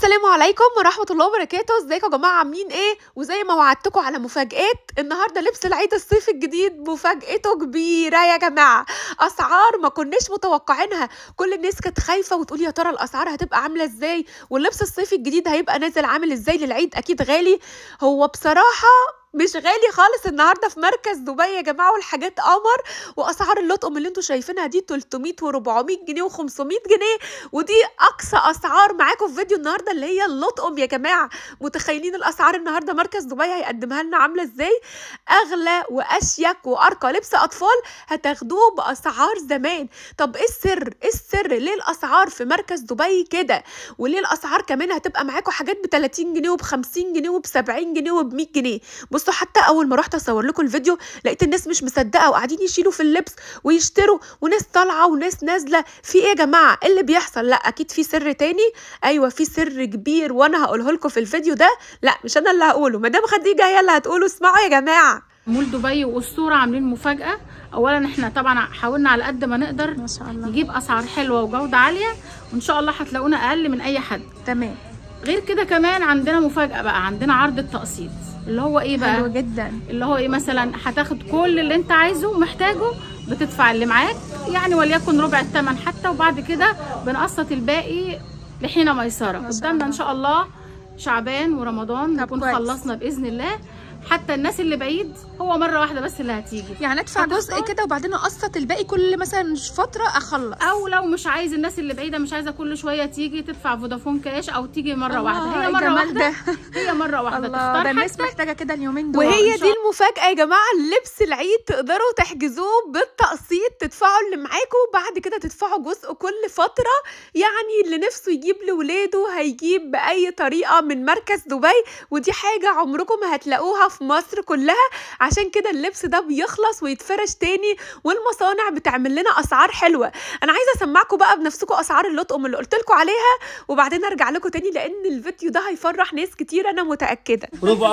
السلام عليكم ورحمة الله وبركاته ازيكم يا جماعة عاملين ايه وزي ما وعدتكم على مفاجآت النهاردة لبس العيد الصيفي الجديد مفاجأته كبيرة يا جماعة أسعار ما كناش متوقعينها كل الناس كانت خايفة وتقول يا ترى الأسعار هتبقى عاملة ازاي واللبس الصيفي الجديد هيبقى نازل عامل ازاي للعيد أكيد غالي هو بصراحة مش غالي خالص النهارده في مركز دبي يا جماعه والحاجات قمر واسعار اللطقم اللي انتوا شايفينها دي 300 و400 جنيه و500 جنيه ودي اقصى اسعار معاكم في فيديو النهارده اللي هي اللطقم يا جماعه متخيلين الاسعار النهارده مركز دبي هيقدمها لنا عامله ازاي اغلى واشيك وارقى لبس اطفال هتاخدوه باسعار زمان طب ايه السر ايه السر ليه الاسعار في مركز دبي كده وليه الاسعار كمان هتبقى معاكم حاجات ب 30 جنيه وب 50 جنيه وب 70 جنيه وب 100 جنيه بصوا حتى اول ما رحت اصور لكم الفيديو لقيت الناس مش مصدقه وقاعدين يشيلوا في اللبس ويشتروا وناس طالعه وناس نازله في ايه يا جماعه إيه اللي بيحصل لا اكيد في سر تاني ايوه في سر كبير وانا هقوله لكم في الفيديو ده لا مش انا اللي هقوله مدام خديجه هي اللي هتقوله اسمعوا يا جماعه مول دبي واسطوره عاملين مفاجاه اولا احنا طبعا حاولنا على قد ما نقدر ما شاء الله نجيب اسعار حلوه وجوده عاليه وان شاء الله هتلاقونا اقل من اي حد تمام غير كده كمان عندنا مفاجاه بقى عندنا عرض التقسيط اللي هو ايه بقى حلو جدا اللي هو ايه مثلا هتاخد كل اللي انت عايزه ومحتاجه بتدفع اللي معاك يعني وليكن ربع الثمن حتى وبعد كده بنقسط الباقي لحين ميسره ما شاء قدامنا الله. ان شاء الله شعبان ورمضان طب نكون كويس. خلصنا باذن الله حتى الناس اللي بعيد هو مره واحده بس اللي هتيجي يعني ادفع هتختار؟ جزء كده وبعدين اقسط الباقي كل مثلا فتره اخلص او لو مش عايز الناس اللي بعيده مش عايزه كل شويه تيجي تدفع فودافون كاش او تيجي مره الله، واحده هي إيه مره الجمال واحده هي مره واحده الله تختار ده الناس حتى محتاجه كده اليومين دول وهي وهي دي دي المفاجاه يا جماعه لبس العيد تقدروا تحجزوه بالتقسيط تدفعوا اللي معاكم وبعد كده تدفعوا جزء كل فتره يعني اللي نفسه يجيب لولاده هيجيب باي طريقه من مركز دبي ودي حاجه عمركم ما هتلاقوها في مصر كلها عشان كده اللبس ده بيخلص ويتفرش تاني والمصانع بتعمل لنا اسعار حلوه انا عايزه اسمعكم بقى بنفسكم اسعار اللطقم اللي قلت لكم عليها وبعدين ارجع لكم تاني لان الفيديو ده هيفرح ناس كتير انا متاكده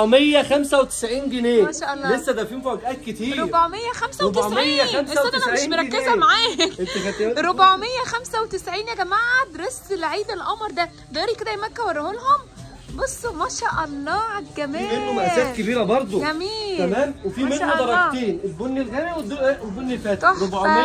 495 جنيه ما شاء الله. لسه ده في مفاجآت كتير 495 استنى انا مش 495 مركزه جنيه. معاك انت خدت 495 يا جماعه درس العيد القمر ده داري كده يا مكه وريه لهم بصوا ما شاء الله على الجمال في منه مقاسات كبيره برضو جميل تمام وفي ما منه شاء الله. درجتين البني الغامق والد- والبني الفاتح تحفة.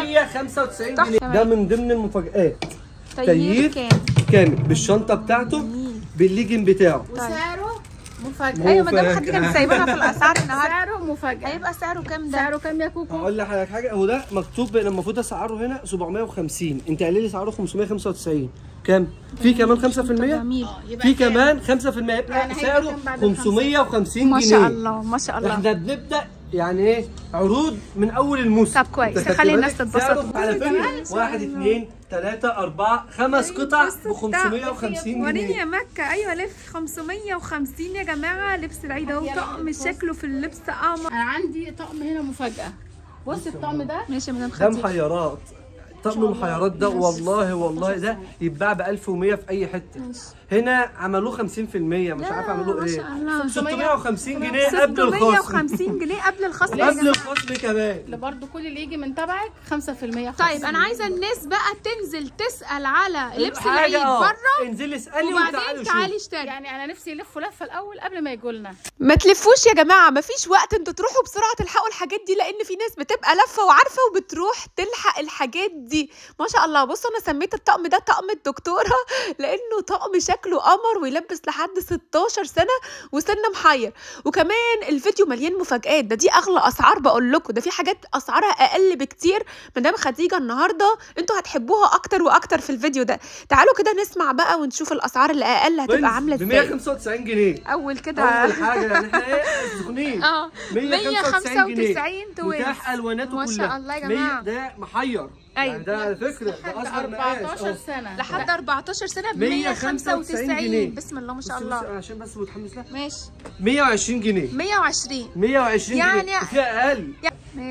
495 تحفة. جنيه ده من ضمن المفاجآت تغيير تغيير كام كامل بالشنطه بتاعته بالليجن بتاعه وسعره مفاجاه ايوه مدام مفاجأة. خديجه كانت سايباها في الاسعار النهارده سعره مفاجاه هيبقى سعره كام ده سعره كام يا كوكو هقول لحضرتك حاجه هو ده مكتوب إن المفروض اسعاره هنا 750 انت قايل لي سعره 595 كام في كمان 5% جميل يبقى في كام؟ كمان 5% يبقى يعني هيبقى سعره كام بعد ال 550 ما جنيه شاء الله ما شاء الله احنا بنبدا يعني ايه عروض من اول الموسم طب كويس، أنت خدت نخلي بالك؟ الناس تتبسط. سعره على كمان؟ فكره واحد اثنين ثلاثة أربعة خمس قطع ب 550 وريني جنيه يا مكة ايوه لف 550 يا جماعة لبس العيد اهو طقم شكله في اللبس قمر انا عندي طقم هنا مفاجاه بص الطقم ده ماشي يا مدام ده خديجة محيرات طقم المحيرات ده والله والله ده يتباع ب 1100 في أي حتة هنا عملوه 50% مش عارف عملوه ما إيه شاء الله 650 جنيه قبل الخصم 650 جنيه قبل الخصم يا قبل جماعة الخصم كمان اللي برضو كل اللي يجي من تبعك 5% طيب انا عايزه الناس بقى تنزل تسال على لبس حاجة العيد آه. بره انزلي اسألي وتعالي وبعدين شوفي تعالي اشتري يعني انا نفسي يلفوا لفه الاول قبل ما يجوا لنا ما تلفوش يا جماعه ما فيش وقت انتوا تروحوا بسرعه تلحقوا الحاجات دي لان في ناس بتبقى لفه وعارفه وبتروح تلحق الحاجات دي ما شاء الله بصوا انا سميت الطقم ده طقم الدكتوره لانه طقم شكله قمر ويلبس لحد 16 سنه وسن محير وكمان الفيديو مليان مفاجآت ده دي اغلى اسعار بقول لكم ده في حاجات اسعارها اقل بكتير مدام خديجه النهارده انتوا هتحبوها اكتر واكتر في الفيديو ده تعالوا كده نسمع بقى ونشوف الاسعار اللي اقل هتبقى عامله ب ازاي 195 جنيه اول كده اول حاجه يعني احنا ايه سخنين اه 195 جنيه 195 توينز متاح الواناته ما كلها شاء الله يا 100 جماعة. ده محير أيوة. يعني ده على فكره ده لحد اصغر مقاس 14 أهو. سنه لحد 14 سنه ب 195 195 جنيه. بسم الله ما شاء بصي الله بصي عشان بس متحمس لها ماشي 120 جنيه 120 120 يعني- جنيه وفيها اقل ماشي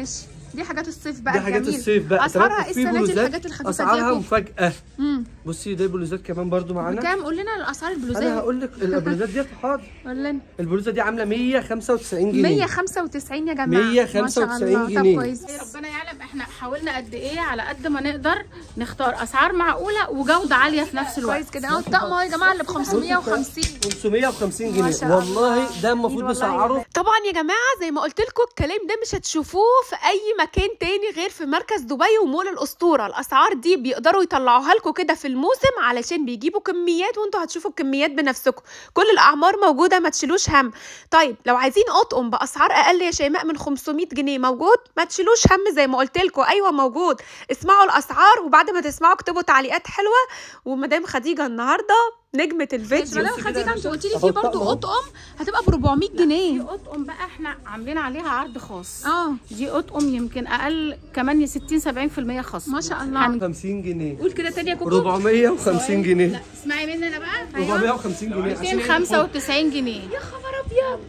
دي حاجات الصيف بقى دي حاجات الجميل. الصيف بقى اسعارها تمام؟ ايه في السنه دي بلوزات الحاجات الخفيفه دي اسعارها يا كوكو؟ مفاجاه امم بصي ده بلوزات كمان برضو معانا بكام قول لنا الاسعار انا البلوزات هقول لك البلوزات دي حاضر قول لنا البلوزه دي عامله 195 جنيه 195 يا جماعه 195 ما شاء الله. جنيه. طب كويس ربنا يعلم احنا حاولنا قد ايه على قد ما نقدر نختار اسعار معقوله وجوده عاليه في نفس الوقت كويس كده اهو الطقم اهو يا جماعه اللي ب 550 550 ما جنيه شاء الله. والله ده المفروض والله. نسعره طبعا يا جماعه زي ما قلت لكم الكلام ده مش هتشوفوه في اي مكان تاني غير في مركز دبي ومول الاسطوره الاسعار دي بيقدروا يطلعوها لكم كده في الموسم علشان بيجيبوا كميات وانتوا هتشوفوا الكميات بنفسكم كل الاعمار موجوده ما تشيلوش هم طيب لو عايزين اطقم باسعار اقل يا شيماء من 500 جنيه موجود ما تشيلوش هم زي ما قلت لكم ايوه موجود اسمعوا الاسعار وبعد ما تسمعوا اكتبوا تعليقات حلوه ومدام خديجه النهارده نجمه الفيديو مدام خديجة، انت قلت لي أهو في برضه الطقم أهو. اطقم هتبقى ب 400 جنيه دي اطقم بقى احنا عاملين عليها عرض خاص اه دي اطقم يمكن اقل كمان 60 70% خصم ما شاء الله 50 جنيه قول كده تاني يا كوكو 450 جنيه لا اسمعي مني انا بقى 450 جنيه عشان 295 جنيه يا خبر ابيض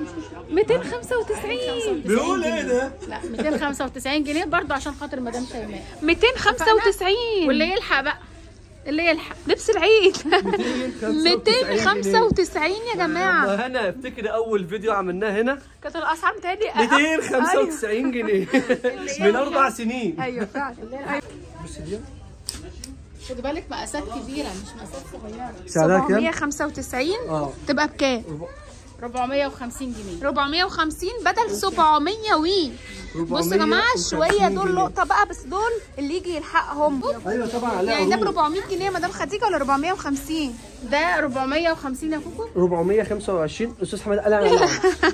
295 بيقول ايه ده؟ لا 295 جنيه برضه عشان خاطر مدام شيماء 295 واللي يلحق بقى اللي يلحق لبس العيد 295 295 يا جماعه والله انا افتكر اول فيديو عملناه هنا كانت الاسعار بتهيألي 295 جنيه من اربع سنين ايوه فعلا بص دي خد بالك مقاسات كبيره مش مقاسات صغيره سعرها كام؟ 795 اه تبقى بكام 450 جنيه 450 بدل 700 وي بصوا يا جماعه 450 شويه دول جنيه. لقطه بقى بس دول اللي يجي يلحقهم ايوه طبعا عليها يعني ده ب عروض 400 جنيه يا مدام خديجه ولا 450 ده 450 يا كوكو 425 استاذ حماد قال انا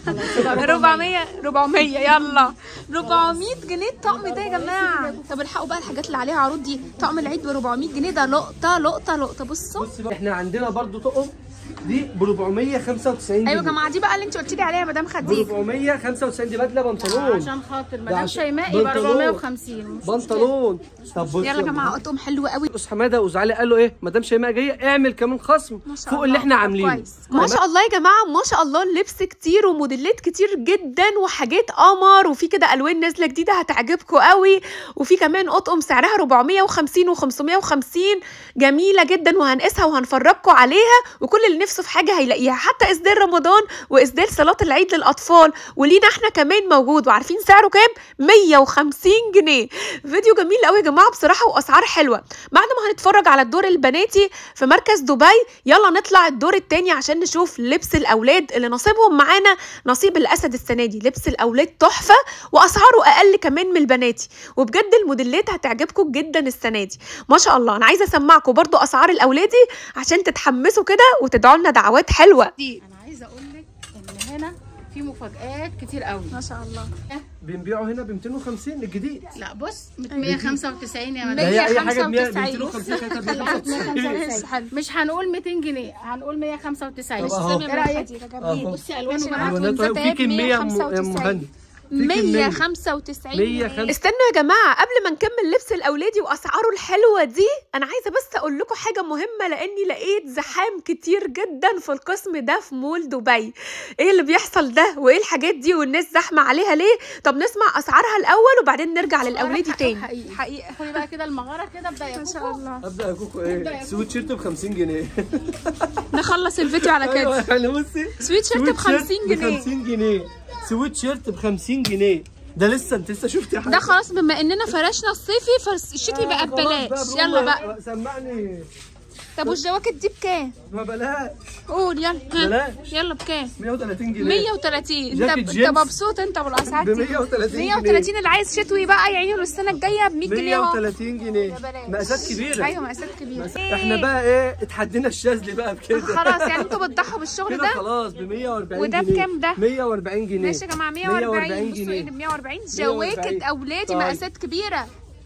400 400 يلا 400 جنيه الطقم ده يا جماعه طب الحقوا بقى الحاجات اللي عليها عروض دي طقم العيد ب 400 جنيه ده لقطه لقطه لقطه بصوا بص بقى احنا عندنا برضو طقم دي ب 495 جنيه ايوه يا جماعه دي بقى اللي انت قلت لي عليها يا مدام ب خديجه 495 دي بدله بنطلون عشان خاطر مدام عشان- شيماء يبقى بنطلون. 450 بنطلون طب بص يلا يا جماعه قطهم حلو قوي استاذ حماده وزعلي قال له ايه مدام شيماء جايه اعمل كمان خصم ما شاء فوق الله. اللي احنا عاملينه كويس ما شاء الله يا جماعه ما شاء الله اللبس كتير وموديلات كتير جدا وحاجات قمر وفي كده الوان نازله جديده هتعجبكم قوي وفي كمان اطقم سعرها 450 و550 جميله جدا وهنقيسها وهنفرجكم عليها وكل اللي نفسه في حاجه هيلاقيها حتى اسدال رمضان واسدال صلاه العيد للاطفال ولينا احنا كمان موجود وعارفين سعره كام 150 جنيه فيديو جميل قوي يا جماعه بصراحه واسعار حلوه بعد ما هنتفرج على الدور البناتي في مركز دبي يلا نطلع الدور التاني عشان نشوف لبس الاولاد اللي نصيبهم معانا نصيب الاسد السنه دي لبس الاولاد تحفه واسعاره اقل كمان من البناتي وبجد الموديلات هتعجبكم جدا السنه دي ما شاء الله انا عايزه اسمعكم برضو اسعار الاولادي عشان تتحمسوا كده وتدعوا لنا دعوات حلوه انا عايزه اقول لك ان هنا في مفاجآت كتير قوي ما شاء الله بنبيعه هنا ب 250 الجديد لا بص 195 يا ده مدام هي اي حاجه ب 195. 250 مش هنقول 200 جنيه هنقول 195 طب أهو. ايه رايك أهو. بصي الوانه ماشي بقى معاك. الوانات كنزات وفي كميه م- 195. مهند في كمية. 195 105 استنوا يا جماعه قبل ما نكمل لبس الاولادي واسعاره الحلوه دي انا عايزه بس اقول لكم حاجه مهمه لاني لقيت زحام كتير جدا في القسم ده في مول دبي ايه اللي بيحصل ده وايه الحاجات دي والناس زحمه عليها ليه طب نسمع اسعارها الاول وبعدين نرجع للاولادي تاني حقيقي. حقيقه خدي بقى كده المغاره كده ابدا يا ما شاء كوكو الله ابدا يا كوكو ايه سويت شيرت ب 50 جنيه نخلص الفيديو على كده ايوه يعني بصي سويت شيرت ب 50 ب جنيه 50 جنيه سويت شيرت ب 50 جنيه ده لسه انت لسه شفتي حاجه ده خلاص بما اننا فرشنا الصيفي فالشتوي بقى خلاص ببلاش بقى يلا بروح بقى سمعني طب والجواكت دي بكام ما بلاش قول يلا ها. بلاش. يلا بكام 130 جنيه 130 انت جاكيت انت جينز مبسوط انت بالاسعار ب دي 130 جنيه 130 اللي عايز شتوي بقى يعينه السنه الجايه ب 100 جنيه اهو 130 جنيه بلاش. مقاسات كبيره ايوه مقاسات كبيره بس احنا بقى ايه اتحدينا الشاذلي بقى بكده خلاص يعني انتوا بتضحوا بالشغل كده ده خلاص ب 140 وده جنيه بكام ده؟ 140 جنيه ماشي يا جماعه 140 بصوا ايه جنيه ب 140 140. جواكت اولادي طيب. مقاسات كبيره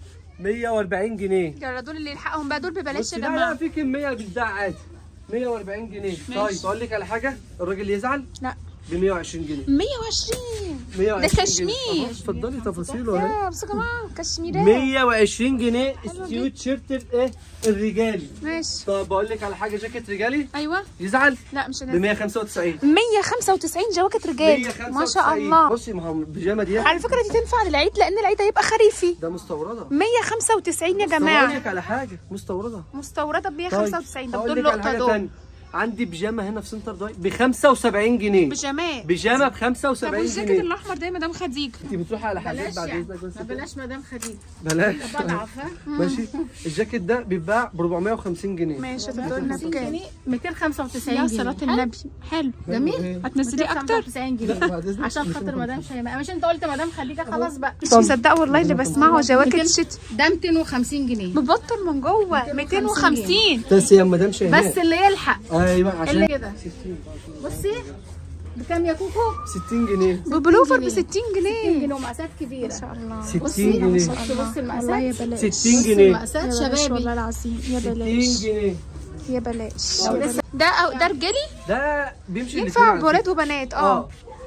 140 جنيه يلا دول اللي يلحقهم بقى دول ببلاش بس يا لا لا جماعه في كميه بتتباع عادي 140 جنيه طيب اقول لك على حاجه الراجل يزعل لا ب 120 جنيه 120 120 ده جنيه. كشمير. أهو، اتفضلي تفاصيله اهي يا بصوا يا جماعه كشميرات 120 جنيه ستيو تيشيرت الايه الرجالي ماشي طب بقول لك على حاجه جاكيت رجالي ايوه يزعل لا مش ب انا 195 195 جواكت رجال ما شاء 195. الله بصي ما هو البيجامه دي على فكره دي تنفع للعيد لان العيد هيبقى خريفي ده مستورده 195 يا طب اقول جماعه لك على حاجه مستورده مستورده ب طيب 195 طب هقول دول لك على لقطه حاجه دول ثانيه عندي بيجامه هنا في سنتر داي ب 75 جنيه بيجامات بيجامه ب طب 75 والجاكيت جنيه الاحمر ده يا مدام خديجه انت بتروحي على حاجات بلاش بعد يعني اذنك بس ما بلاش مدام خديجه بلاش بضعف ها ماشي الجاكيت ده بيتباع ب 450 جنيه ماشي هتدولنا 50 بكام جنيه 295 يا جنيه صلاة حلو. النبي حلو جميل هتنزلي اكتر 295 جنيه بعد إذنك عشان مش خاطر ممكن. مدام شيماء مش انت قلت مدام خديجه خلاص بقى مش مصدقه والله اللي بسمعه جواكت شتوي ده 250 جنيه مبطل من جوه 250 بس يا مدام شيماء بس اللي يلحق ايوه عشان اللي كده بصي بكام يا كوكو 60 جنيه ببلوفر ب جنيه. 60 60 جنيه جنيه ومقاسات كبيره ما شاء الله 60 جنيه بصي بصي والله يا المقاسات بلاش 60 بصي جنيه المقاسات يا بلاش شبابي والله العظيم يا 60 بلاش جنيه يا بلاش ده أو ده رجالي ده بيمشي ينفع الاتنين على ولاد فكرة. وبنات اه اه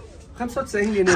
95 جنيه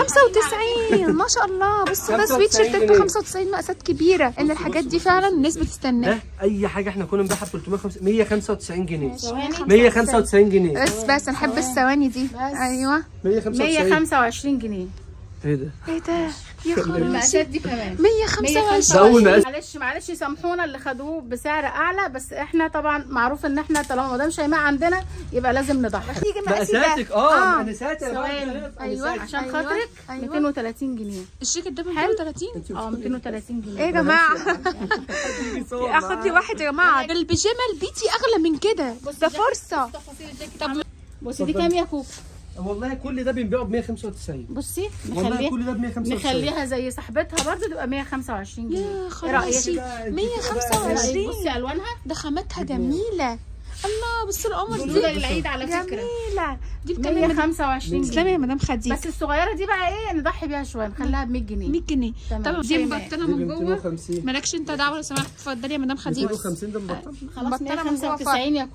95 ما شاء الله بصوا ده 95 سويت شيرتات ب جنيه. 95 مقاسات كبيره ان الحاجات دي فعلا الناس بتستناها ده اي حاجه احنا كنا بنبيعها ب 350 195 جنيه ثواني 195 جنيه بس بس انا احب الثواني دي ايوه 195 125 جنيه ايه ده ايه ده يا خراشي المقاسات دي كمان 125 ده أول مقاس. معلش معلش سامحونا اللي خدوه بسعر اعلى بس احنا طبعا معروف ان احنا طالما مدام شيماء عندنا يبقى لازم نضحي تيجي مقاسي ده مقاساتك اه آه. مقاساتك يا ثواني. بنات، أيوة. مقاساتك. عشان أيوة. خاطرك أيوة. 230 جنيه الجاكيت ده ب 230 اه 230 جنيه ايه يا جماعه تيجي صور اخد لي معاها. واحد يا جماعه ده البيجامه البيتي اغلى من كده ده فرصه تفاصيل الجاكيت بصي دي كام يا كوكو والله كل ده بنبيعه ب 195 بصي والله نخليها كل ده ب 195 نخليها زي صاحبتها برضه تبقى 125 جنيه يا ايه خراشي رايك 125 بصي الوانها ده خامتها جميله الله بص القمر دول دي للعيد على فكره جميله دي بكام يا مدام 125 تسلمي جنيه يا مدام خديجه بس الصغيره دي بقى ايه نضحي بيها شويه نخليها ب 100 جنيه 100 جنيه تمام. طب دي شيماء. مبطله دي من ب جوه 250 مالكش انت دعوه لو سمحت اتفضلي يا مدام خديجه 250 ده مبطل خلاص مبطله من جوه 195 يا كوكو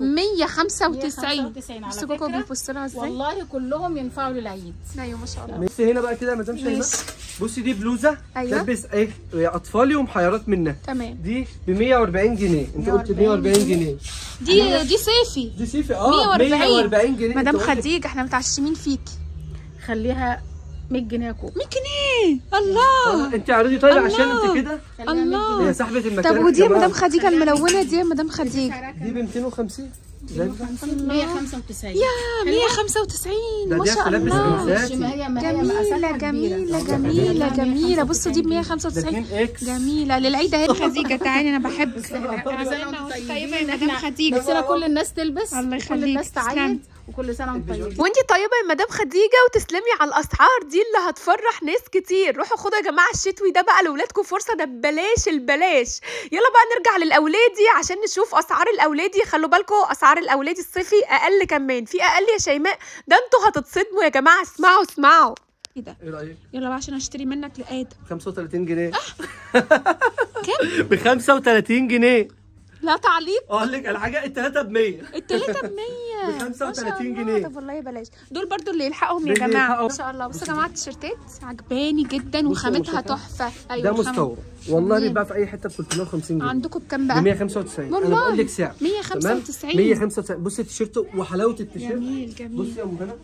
195 195 على بص كوكو فكرة. بيبص لها ازاي والله كلهم ينفعوا للعيد ايوه ما شاء الله بصي هنا بقى كده يا مدام شيماء ماشي. بصي دي بلوزه أيوة. تلبس ايه اطفالي ومحيرات منها تمام دي ب 140 جنيه انت قلت 140 جنيه دي دي صيفي دي سيفي اه 140 140 جنيه مدام انت قلت- خديجه احنا متعشمين فيكي خليها 100 جنيه يا كوكو 100 جنيه الله آه، انت اعرضي طيب عشان الله. انت كده خليها 100 الله. جنيه هي صاحبه المكان طب ودي يا كمان. مدام خديجه الملونه دي يا مدام خديجه دي ب 250 زي ده. 195 يا 195 ده ما دي شاء تلبس الله بنسات. ما هي ما هي جميلة مقاساتها كبيرة. جميلة جميلة جميلة بصوا دي ب 195 ده 2 اكس جميلة للعيد اهي خديجة تعالي انا بحبك كل سنة وانتم طيبة يا طيبين. مدام احنا خديجة نفسنا كل الناس تلبس الله كل يخليك. الناس تسلم. تعيد وكل سنة وانتم طيبين وانتي طيبة يا مدام خديجة وتسلمي على الأسعار دي اللي هتفرح ناس كتير روحوا خدوا يا جماعة الشتوي ده بقى لأولادكم فرصة ده ببلاش البلاش يلا بقى نرجع للأولادي عشان نشوف أسعار الأولادي خلوا بالكم أسعار الأولادي الصيفي أقل كمان في أقل يا شيماء ده انتوا هتتصدموا يا جماعة اسمعوا اسمعوا ايه ده ايه رايك يلا بقى عشان اشتري منك لآدم 35 جنيه كام ب 35 جنيه لا تعليق اقول لك الحاجه الثلاثه ب 100 التلاتة ب 100 ب 35 ما شاء الله. جنيه. طب والله بلاش دول برضو اللي يلحقهم يا اللي جماعه يلحقهم. ما شاء الله بصوا يا جماعه التيشيرتات عجباني جدا وخامتها تحفه ايوه ده الخامة. مستورد والله جميل. بيتباع في اي حته ب 350 جنيه عندكم بكام ب بقى 195 انا والله. بقول لك سعر 195. تمام؟ 195 بصي التيشيرت وحلاوه التيشيرت جميل جميل بصي يا ام هنا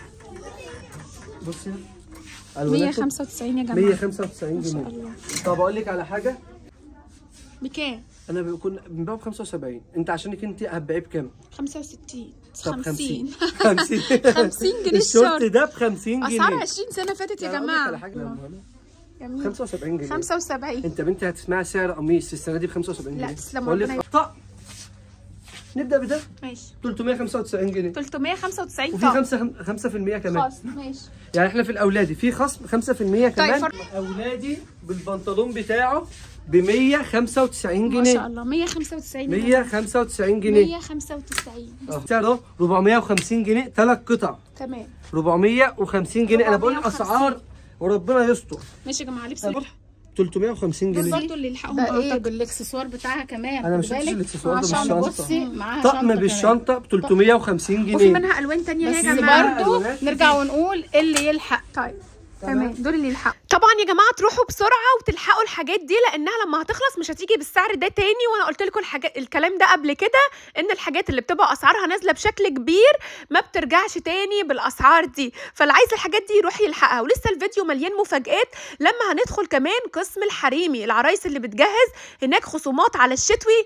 بصي الواناته 195 يا جماعه 195 ما شاء جنيه الله طب اقول لك على حاجه بكام انا بكون بنبيعه ب 75 انت عشانك انت هتبيعيه بكام 65 طب 50 50 50 جنيه الشورت الشورت. ده ب 50 جنيه اسعار 20 سنه فاتت يا أنا أقول لك على جماعه حاجه يا أم هنا. جميل 75 جنيه 75 انت بنتي هتسمعي سعر قميص السنه دي ب 75 لا، جنيه تسلم بقول لك ربنا طق نبدا بده ماشي 395 جنيه 395 وفي طب 5 5% كمان خلاص ماشي يعني احنا في الاولادي في خصم 5% كمان فر- اولادي بالبنطلون بتاعه ب 195 ما شاء جنيه الله 195 يا جماعة. 195 جنيه 195 اه. سعره 450 جنيه ثلاث قطع تمام 450 جنيه انا بقول 450. اسعار وربنا يستر ماشي يا جماعه لبس طب. البحر 350 دول جنيه برضو اللي يلحقهم ده ايه أعتقد. بالاكسسوار بتاعها كمان انا ما خد شفتش بالك. الاكسسوار ده عشان بالشنطه بصي معاها طقم شنطة كمان. بالشنطه ب 350 وفي جنيه منها الوان تانية بس يا بس جماعه برضه- برضو ألوانات نرجع كتير. ونقول اللي يلحق طيب تمام. تمام دول اللي يلحقوا طبعا يا جماعه تروحوا بسرعه وتلحقوا الحاجات دي لانها لما هتخلص مش هتيجي بالسعر ده تاني وانا قلت لكم الحاجات الكلام ده قبل كده ان الحاجات اللي بتبقى اسعارها نازله بشكل كبير ما بترجعش تاني بالاسعار دي فاللي عايز الحاجات دي يروح يلحقها ولسه الفيديو مليان مفاجآت لما هندخل كمان قسم الحريمي العرايس اللي بتجهز هناك خصومات على الشتوي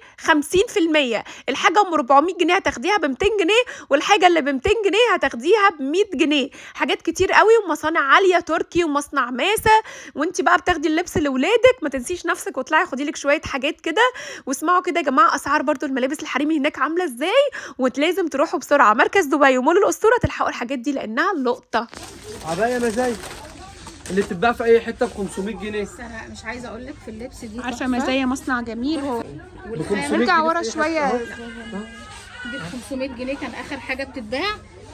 50% الحاجه ام 400 جنيه هتاخديها ب 200 جنيه والحاجه اللي ب 200 جنيه هتاخديها ب 100 جنيه حاجات كتير قوي ومصانع عاليه تركي ومصنع ماسه وانت بقى بتاخدي اللبس لاولادك ما تنسيش نفسك وطلعي خدي لك شويه حاجات كده واسمعوا كده يا جماعه اسعار برضو الملابس الحريمي هناك عامله ازاي ولازم تروحوا بسرعه مركز دبي ومول الاسطوره تلحقوا الحاجات دي لانها لقطه عبايه مزايا اللي بتتباع في اي حته ب 500 جنيه بس انا مش عايزه اقول لك في اللبس دي عارفه تحفة. مزايا مصنع جميل هو ب 500 نرجع جنيه ورا في أي شوية. حتة. دي ب 500 جنيه كان اخر حاجه بتتباع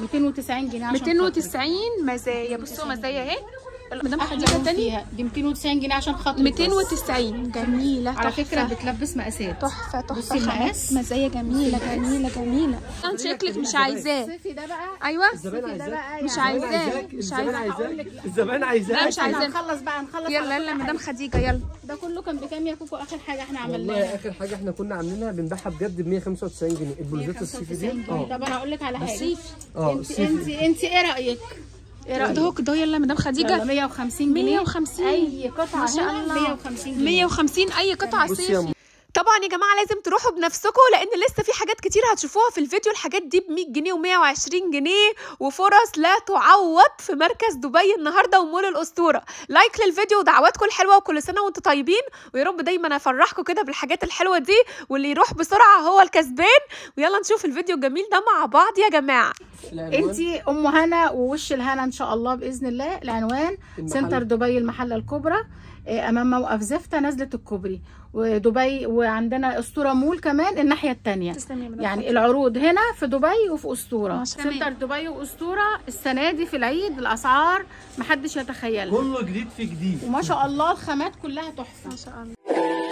290 جنيه عشان 290 مزايا بصوا مزايا اهي مدام خاطرك. خديجه أحلى تاني فيها دي 290 جنيه عشان خاطر 290 جميله على تحفة. فكره بتلبس مقاسات تحفه بصي تحفه خامات المقاس. مزايا جميله جميله جميله انت شكلك مش عايزاه الصيفي ده بقى ايوه الزبائن عايزاك مش الزبائن عايزاه عايزاك مش الزبائن عايزاه عايزاك الزبائن لا، عايزاك مش عايزاه. هنخلص بقى هنخلص يلا يلا مدام خديجه يلا ده كله كان بكام يا كوكو اخر حاجه احنا والله عملناها اخر حاجه احنا كنا عاملينها بنبيعها بجد ب 195 جنيه البلوزات الصيفي دي 95 جنيه اه طب انا هقول لك على حاجه اه انت الصيفي انت انت ايه رايك؟ ايه رايك؟ كده اهو كده اهو يلا مدام يلا خديجه 150 جنيه 150 اي قطعه ما شاء هنا الله 150 جنيه 150 اي قطعه بصي يا صيفي م- طبعا يا جماعه لازم تروحوا بنفسكم لان لسه في حاجات كتير هتشوفوها في الفيديو الحاجات دي ب 100 جنيه و120 جنيه وفرص لا تعوض في مركز دبي النهارده ومول الاسطوره لايك للفيديو ودعواتكم الحلوه وكل سنه وانتم طيبين ويا رب دايما افرحكم كده بالحاجات الحلوه دي واللي يروح بسرعه هو الكسبان ويلا نشوف الفيديو الجميل ده مع بعض يا جماعه العنوان. انت ام هنا ووش الهنا ان شاء الله باذن الله العنوان المحل. سنتر دبي المحله الكبرى آه، امام موقف زفته نزله الكوبري ودبي وعندنا اسطوره مول كمان الناحيه الثانيه تسلمي يا مدام يعني العروض هنا في دبي وفي اسطوره ما شاء الله. سنتر دبي واسطوره السنه دي في العيد الاسعار محدش يتخيلها كله جديد في جديد وما شاء الله الخامات كلها تحفه ما شاء الله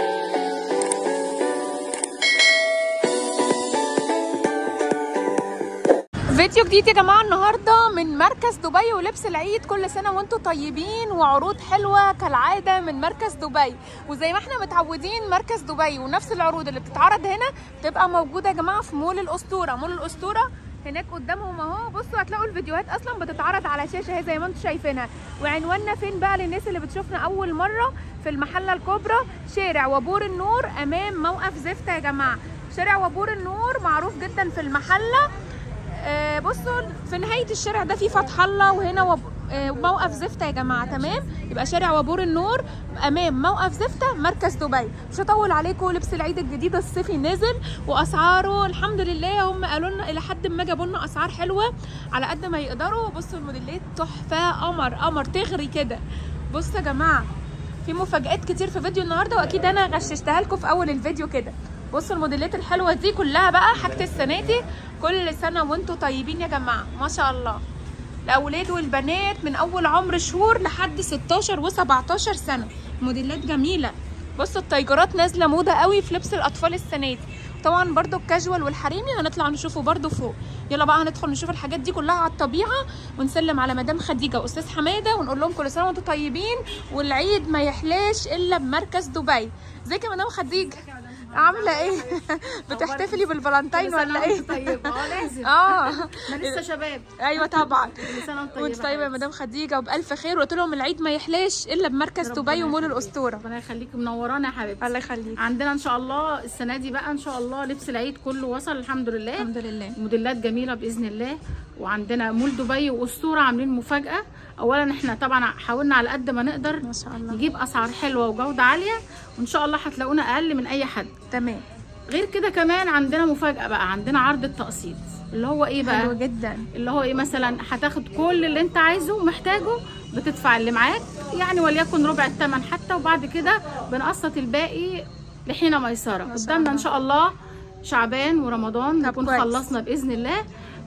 فيديو جديد يا جماعه النهارده من مركز دبي ولبس العيد كل سنه وانتم طيبين وعروض حلوه كالعاده من مركز دبي وزي ما احنا متعودين مركز دبي ونفس العروض اللي بتتعرض هنا تبقى موجوده يا جماعه في مول الاسطوره مول الاسطوره هناك قدامهم اهو بصوا هتلاقوا الفيديوهات اصلا بتتعرض على شاشه اهي زي ما انتم شايفينها وعنواننا فين بقى للناس اللي بتشوفنا اول مره في المحله الكبرى شارع وبور النور امام موقف زفته يا جماعه شارع وبور النور معروف جدا في المحله آه، بصوا في نهايه الشارع ده في فتح الله وهنا وب... آه، موقف زفته يا جماعه تمام يبقى شارع وبور النور امام موقف زفته مركز دبي مش هطول عليكم لبس العيد الجديد الصيفي نزل واسعاره الحمد لله هم قالوا لنا الى حد ما جابوا لنا اسعار حلوه على قد ما يقدروا بصوا الموديلات تحفه قمر قمر تغري كده بصوا يا جماعه في مفاجآت كتير في فيديو النهارده واكيد انا غششتها لكم في اول الفيديو كده بصوا الموديلات الحلوه دي كلها بقى حاجه السنه دي كل سنه وانتم طيبين يا جماعه ما شاء الله الاولاد والبنات من اول عمر شهور لحد 16 و17 سنه موديلات جميله بصوا التايجرات نازله موضه قوي في لبس الاطفال السنه دي طبعا برضو الكاجوال والحريمي هنطلع نشوفه برضو فوق يلا بقى هندخل نشوف الحاجات دي كلها على الطبيعه ونسلم على مدام خديجه واستاذ حماده ونقول لهم كل سنه وانتم طيبين والعيد ما يحلاش الا بمركز دبي ازيك يا مدام خديجه عامله ايه بتحتفلي بالفالنتين ولا ايه طيبه اه لازم اه ما لسه شباب ايوه طبعا كل سنه وانت طيبه وانت طيبه يا مدام خديجه وبالف خير وقلت لهم العيد ما يحلاش الا بمركز ربنا دبي ومول يخليك. الاسطوره ربنا يخليكي منورانا يا حبيبتي الله يخليك عندنا ان شاء الله السنه دي بقى ان شاء الله لبس العيد كله وصل الحمد لله الحمد لله موديلات جميله باذن الله وعندنا مول دبي واسطوره عاملين مفاجاه اولا احنا طبعا حاولنا على قد ما نقدر ما شاء الله نجيب اسعار حلوه وجوده عاليه وان شاء الله هتلاقونا اقل من اي حد تمام غير كده كمان عندنا مفاجاه بقى عندنا عرض التقسيط اللي هو ايه بقى حلو جدا اللي هو ايه مثلا هتاخد كل اللي انت عايزه ومحتاجه بتدفع اللي معاك يعني وليكن ربع الثمن حتى وبعد كده بنقسط الباقي لحين ميسره شاء قدامنا ان الله. شاء الله شعبان ورمضان طب نكون كويس. خلصنا باذن الله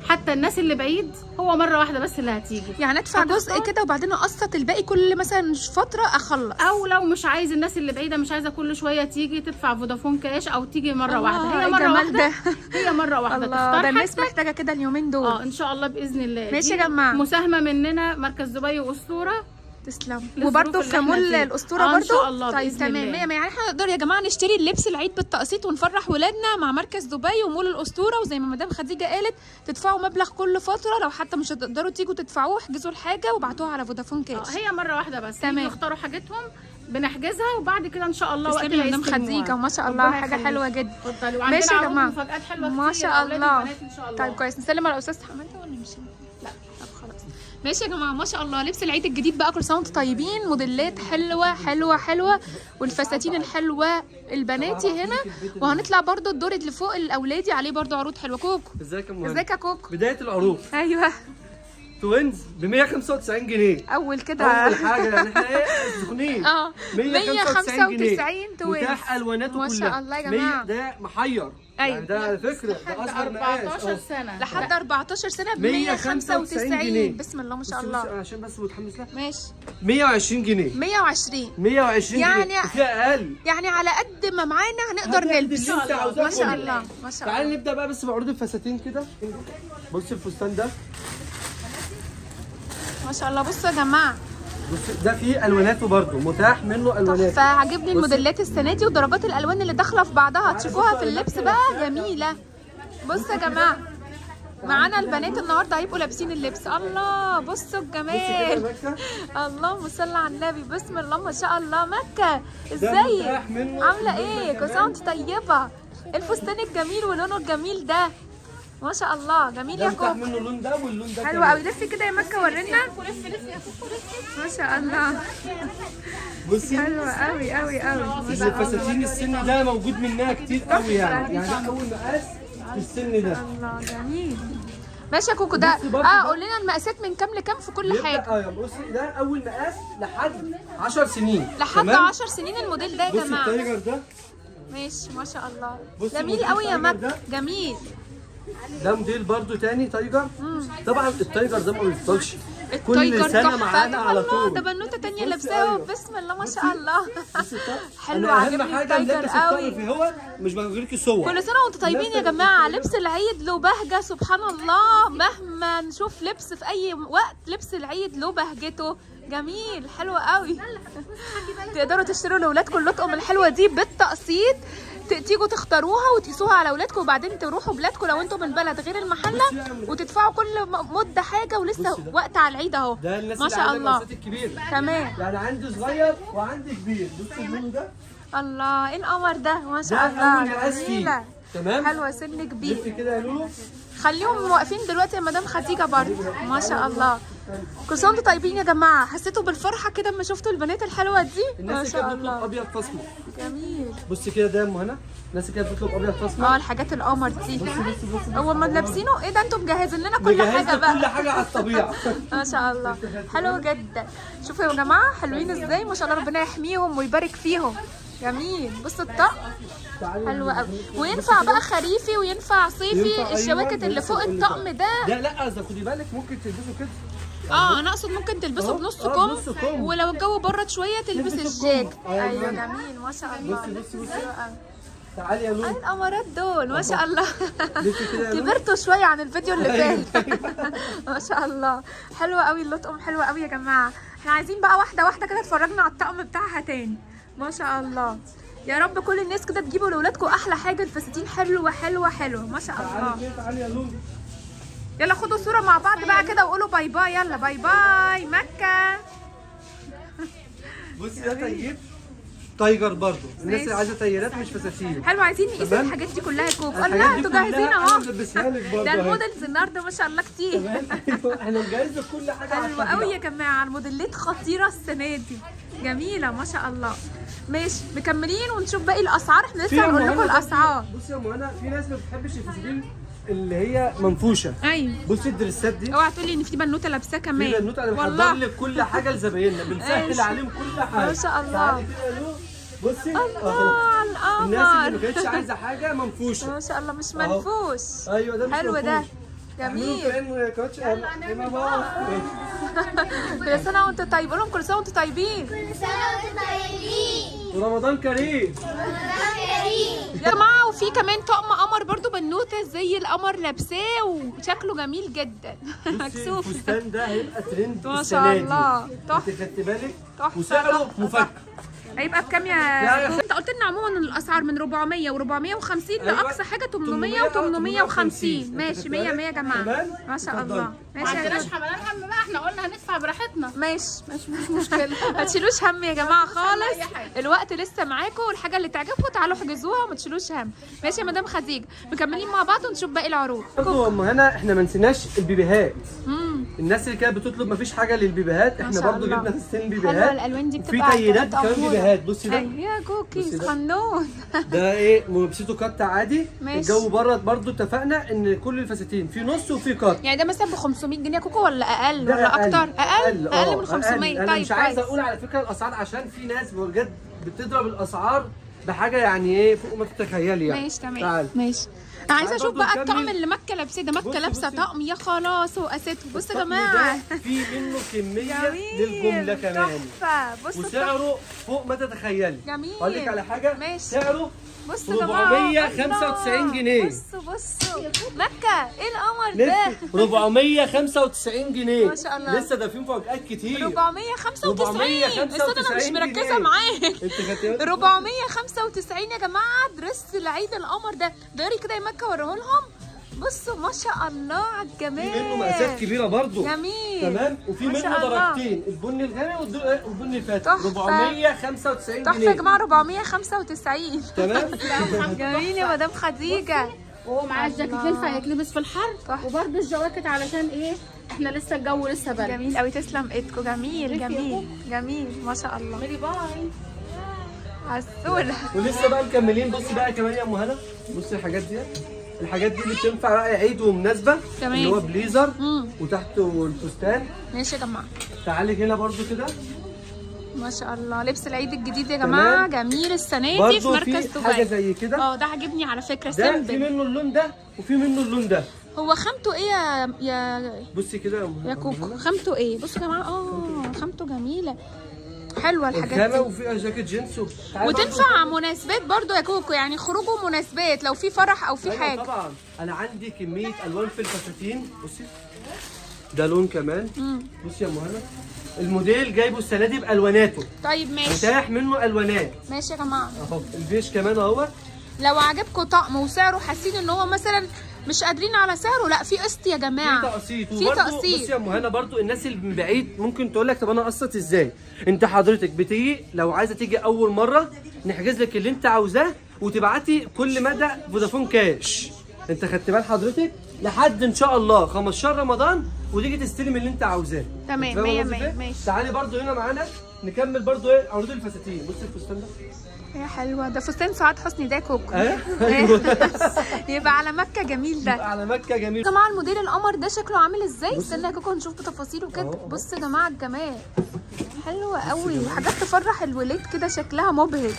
حتى الناس اللي بعيد هو مره واحده بس اللي هتيجي يعني ادفع جزء هتختار. كده وبعدين اقسط الباقي كل مثلا فتره اخلص او لو مش عايز الناس اللي بعيده مش عايزه كل شويه تيجي تدفع فودافون كاش او تيجي مره الله، واحده إيه هي مره الجمال واحده هي مره واحده الله تختار ده الناس حاجتك محتاجه كده اليومين دول اه ان شاء الله باذن الله ماشي دي يا جماعة. مساهمه مننا مركز دبي واسطوره تسلم للظروف وبرده اللي في احنا مول فيها. الاسطوره آه، إن برده شاء الله طيب بإذن تمام الله. مية مية. يعني احنا نقدر يا جماعه نشتري اللبس العيد بالتقسيط ونفرح ولادنا مع مركز دبي ومول الاسطوره وزي ما مدام خديجه قالت تدفعوا مبلغ كل فتره لو حتى مش هتقدروا تيجوا تدفعوه احجزوا الحاجه وابعتوها على فودافون آه، كاش هي مره واحده بس تمام. تمام يختاروا حاجتهم بنحجزها وبعد كده ان شاء الله وقت تسلمي يا مدام هيستلموها. خديجه ما شاء الله ربنا حاجه يخليك. حلوه جدا اتفضلي ماشي وعندنا يا عروض جماعة. مفاجآت حلوه ما كتير شاء لأولادي الله. وبناتي ان شاء الله طيب كويس نسلم على الاستاذ حماده ولا نمشي لا طب خلاص ماشي يا جماعه ما شاء الله لبس العيد الجديد بقى كل سنه وانتم طيبين موديلات حلوه حلوه حلوه والفساتين الحلوه البناتي هنا وهنطلع برضو الدور اللي فوق الاولادي عليه برضو عروض حلوه كوكو ازيك يا مهند ازيك يا كوكو بدايه العروض ايوه توينز ب 195 جنيه اول كده اول حاجه يعني احنا ايه سخنين اه 195 جنيه 195 توينز متاح الواناته ما كلها شاء الله يا 100 جماعة. ده محير أيوة. يعني ده على فكره ده لحد اصغر مقاس 14 أهو. سنه لحد 14 سنه ب 195 195 جنيه. بسم الله ما شاء بصي- بصي الله عشان بس متحمس لها ماشي 120 جنيه 120 120 يعني- جنيه وفيها اقل يعني على قد ما معانا هنقدر هتاخدي نلبس اللي انت عاوزاه ما شاء كله. الله ما شاء تعالي الله نبدا بقى بس بعروض الفساتين كده بصي الفستان ده ما شاء الله بصوا يا جماعه بصي ده فيه الواناته برضه متاح منه الوانات تحفه عاجبني بصي. الموديلات السنه دي ودرجات الالوان اللي داخله في بعضها هتشوفوها في اللبس بقى جميله بصوا يا جماعه معانا البنات النهارده هيبقوا لابسين اللبس الله بصوا بصي كده الجمال مكه اللهم صل على النبي بسم الله ما شاء الله مكه ده ازيك متاح منه عامله اللون ده ايه كل سنه كمان. وانت طيبه الفستان الجميل ولونه الجميل ده ما شاء الله جميل ده يا متاح كوكو منه اللون ده واللون ده حلو كمان. قوي لفي كده يا مكه ورينا ما شاء الله بصي حلو قوي قوي قوي ما شاء الله الفساتين السن ده موجود منها كتير قوي يعني يعني ده اول مقاس في السن ده الله جميل ماشي يا كوكو ده بصي برضه اه ده- قول لنا المقاسات من كام لكام في كل بيبدأ- حاجه اه بصي ده اول مقاس لحد 10 سنين لحد تمام؟ 10 سنين الموديل ده يا بصي جماعه التايجر ده ماشي ما شاء الله بصي جميل موديل قوي يا التايجر مكه ده. جميل ده موديل برضو تاني تايجر طبعا التايجر ده ما بيفضلش التايجر كل سنه تحفة. معانا على الله طول ده بنوته تانية بصي، لابساه أيوة. بسم الله ما شاء بصي. الله بصي الطقم. حلو أنا عاجبني اهم حاجه التايجر نلبس قوي. الطقم في هو مش بوريكي صور كل سنه وانتم طيبين يا جماعه لبس العيد له بهجه سبحان الله مهما نشوف لبس في اي وقت لبس العيد له بهجته جميل حلو قوي تقدروا تشتروا لاولادكم اللطقم الحلوه دي بالتقسيط ت- تيجوا تختاروها وتقيسوها على اولادكم وبعدين تروحوا بلادكم لو انتم من بلد غير المحله بصي يا أم- وتدفعوا كل م- مده حاجه ولسه بصي ده. وقت على العيد اهو ده الناس ما اللي شاء عندها الله المقاسات الكبيره تمام يعني عندي صغير وعندي كبير بصي اللون ده الله ايه القمر ده ما ده شاء اول الله مقاس فيه جميله تمام حلوه سن كبير لفي كده يا لولو خليهم واقفين دلوقتي يا مدام خديجه برضه ما شاء الله كل سنه وانتم طيبين يا جماعه حسيتوا بالفرحه كده لما شفتوا البنات الحلوه دي ما الناس اللي شاء كانت بتطلب الله ابيض فاسمر جميل بصي كده ده يا ام هنا الناس اللي كانت بتطلب ابيض اه فاسمر الحاجات القمر دي بصي بصي بصي هو ما لابسينه ايه ده انتم مجهزين لنا كل مجهز حاجه لك كل بقى حاجه على الطبيعه ما شاء الله حلو جدا شوفوا يا جماعه حلوين ازاي ما شاء الله ربنا يحميهم ويبارك فيهم جميل بصوا الطقم تعالي حلو نوريك. قوي بصي وينفع كده. بقى خريفي وينفع صيفي ينفع أيوة، الشواكت اللي بنفس فوق كل الطقم طقم. ده لا لا ده خدي بالك ممكن تلبسه كده اه انا اقصد ممكن تلبسه أهو، بنص آه، كم بنص كم. ولو الجو برد شويه تلبس تلبس الجاك الكم. أيوة. ايوه جميل ما شاء الله بصي بصي بصي حلو قوي. تعالي يا اي لولو القمرات دول ما شاء الله لفي كده يا لولو كبرتوا شويه عن الفيديو اللي أيوة. فات ما شاء الله حلوه قوي اللطقم حلوه قوي يا جماعه احنا عايزين بقى واحده واحده كده تفرجنا على الطقم بتاعها تاني ما شاء الله يا رب كل الناس كده تجيبوا لاولادكم احلى حاجه الفساتين حلوه حلوه حلوه ما شاء الله تعالي كده تعالي يا لولو يلا خدوا صورة مع بعض بقى كده وقولوا باي باي يلا باي باي مكة بصي ده تيجير تايجر برضو الناس ماشي. اللي عايزه تيارات مش فساتين حلو عايزين نقيس تمام. الحاجات دي كلها يا كوكو الحاجات الله دي انتوا كلها جاهزين أنا اهو ملبسها لك برضو ده أهي. المودلز النهارده ما شاء الله كتير تمام أيوة، احنا مجهز لك كل حاجه على حلو قوي يا الطبيعة. جماعه الموديلات خطيره السنه دي جميله ما شاء الله ماشي مكملين ونشوف باقي الاسعار احنا في لسه يا هنقول أم لكم هنا الاسعار برضو- بصي يا ام هنا في ناس ما بتحبش الفساتين اللي هي منفوشه ايوه بصي الدريسات دي اوعى تقولي ان في بنوته لابساه في كمان بنوت انا محضر والله لك كل حاجه لزبايننا بنسهل ماشي. عليهم كل حاجه ما شاء الله. تعالي كده يا لولو. بصي الله على الناس اللي ما القمر كانتش عايزه حاجه منفوشه ما شاء الله مش أهو. منفوش ايوه ده مش حلو ده منفوش. جميل كانه يا كوتش هنا بقى. كل سنه وانتم طيبين قول لهم كل سنه وانتم طيبين كل سنة وانتم طيبين ورمضان كريم رمضان كريم يا جماعه وفي كمان طقم قمر برضو بنوته زي القمر لابساه وشكله جميل جدا بصي مكسوف الفستان ده هيبقى ترند ما السنة شاء دي. الله انت تحفه خدت بالك تحفة، وسعره تحفة، مفاجأة هيبقى بكام لا، يا يا انت قلت لنا عموما ان الاسعار من 400 و450 أيوة. لاقصى حاجه 800 و 850 ماشي 100 100 يا جماعه تمام؟ ما شاء اتفضلي. الله ما ماشي يا عندناش جماعه حملان هم بقى احنا قلنا هندفع براحتنا ماشي ماشي مش مشكله ما تشيلوش هم يا جماعه خالص أي حاجة. الوقت لسه معاكم والحاجه اللي تعجبكم تعالوا احجزوها وما تشيلوش هم ماشي يا مدام خديجه مكملين مع بعض ونشوف باقي العروض برضه ام هنا احنا ما نسيناش البيبيهات امم الناس اللي كانت بتطلب مفيش حاجه للبيبيهات احنا شاء برضه الله. جبنا فستان حلوه بيبيهات الالوان دي وفي بتبقى تايرات كانت كمان أمورة. بيبيهات بصي ده ايوه يا كوكي بصي ده. صغنون ده ايه ملبسته كات عادي ماشي. الجو بره برضه اتفقنا ان كل الفساتين في نص وفي كات يعني ده مثلا ب 500 جنيه يا كوكو ولا اقل ده ولا اكتر اقل آه، اقل من 500 انا طيب مش عايز كويس. اقول على فكره الاسعار عشان في ناس بجد بتضرب الاسعار بحاجه يعني ايه فوق ما تتخيلي يعني ماشي تمام تعال. ماشي انا عايزه تعال اشوف برضو بقى نكمل. الطقم اللي مكه لابساه ده مكه بصي- لابسه بصي. طقم يا خلاص وقاسته بصوا يا الطقم جماعه ده في منه كميه جميل للجمله كمان تحفه بصوا الطقم. وسعره فوق ما تتخيلي جميل اقول لك على حاجه ماشي. سعره بصوا يا جماعه 495 الله. جنيه. بصوا بصوا مكه ايه القمر ده لسه 495 جنيه ما شاء الله. لسه ده في مفاجآت كتير 495 استنى انا مش 495 مركزه جنيه. معاك انت خدتي بالك؟ 495 يا جماعه درس العيد القمر ده داري كده يا مكه وريه لهم بصوا ما شاء الله على في الجمال منه مقاسات كبيره برضو جميل تمام وفي ما منه شاء الله. درجتين البني الغامق والد- والبني الفاتح تحفة. 495 تحفه جنيه يا جماعه 495 تمام جميل يا مدام خديجه وهو معاه الجاكيت ينفع يتلبس في الحر تحفة. وبرده الجواكت علشان ايه احنا لسه الجو لسه برد جميل قوي تسلم ايدكم جميل شوفي يا جميل جميل ما شاء الله ميري باي عسوله ولسه بقى مكملين بصي بقى كمان يا ام هنا بصي الحاجات دي الحاجات دي اللي بتنفع بقى عيد ومناسبه تمام. اللي هو بليزر امم وتحته الفستان ماشي يا جماعه تعالي هنا برضو كده ما شاء الله لبس العيد الجديد يا جماعه جميل السنه دي في برضو مركز في حاجه دبي زي كده اه ده عاجبني على فكره ده في سيمبل منه اللون ده وفي منه اللون ده هو خامته ايه يا يا بصي كده يا أم يا أم كوكو هنا. خامته ايه بصوا يا جماعه اه خامته جميله حلوه الحاجات الخامه دي وفيها جاكيت جينز و- تعالي برضو وتنفع مناسبات برضو يا كوكو يعني خروج ومناسبات لو في فرح او في أيوة حاجه طبعا انا عندي كميه الوان في الفساتين بصي ده لون كمان مم. بصي يا ام هنا الموديل جايبه السنه دي بالواناته طيب ماشي متاح منه الوانات ماشي يا جماعه اهو البيش كمان اهوت لو عجبكم طقم وسعره حاسين ان هو مثلا مش قادرين على سعره لا في قسط يا في جماعه تقسيط في وبرضه تقسيط. بصي يا ام هنا برضه الناس اللي من بعيد ممكن تقول لك طب انا اقسط ازاي انت حضرتك بتيجي لو عايزه تيجي اول مره نحجز لك اللي انت عاوزاه وتبعتي كل مدى فودافون كاش انت خدت بال حضرتك لحد ان شاء الله 15 رمضان وتيجي تستلم اللي انت عاوزاه تمام، أنت فاهمة مية قصدي مية، إيه؟ ماشي. تعالي برضه هنا معانا نكمل برضه ايه عروض الفساتين بصي الفستان ده يا حلوه ده فستان سعاد حسني ده يا كوكو ايه ايوه يبقى على مكه جميل ده على مكه جميل يا جماعه الموديل القمر ده شكله عامل ازاي استنى يا كوكو نشوف بتفاصيله كده أهو، أهو. بص يا جماعه الجمال حلوه قوي حاجات تفرح الولاد كده شكلها مبهج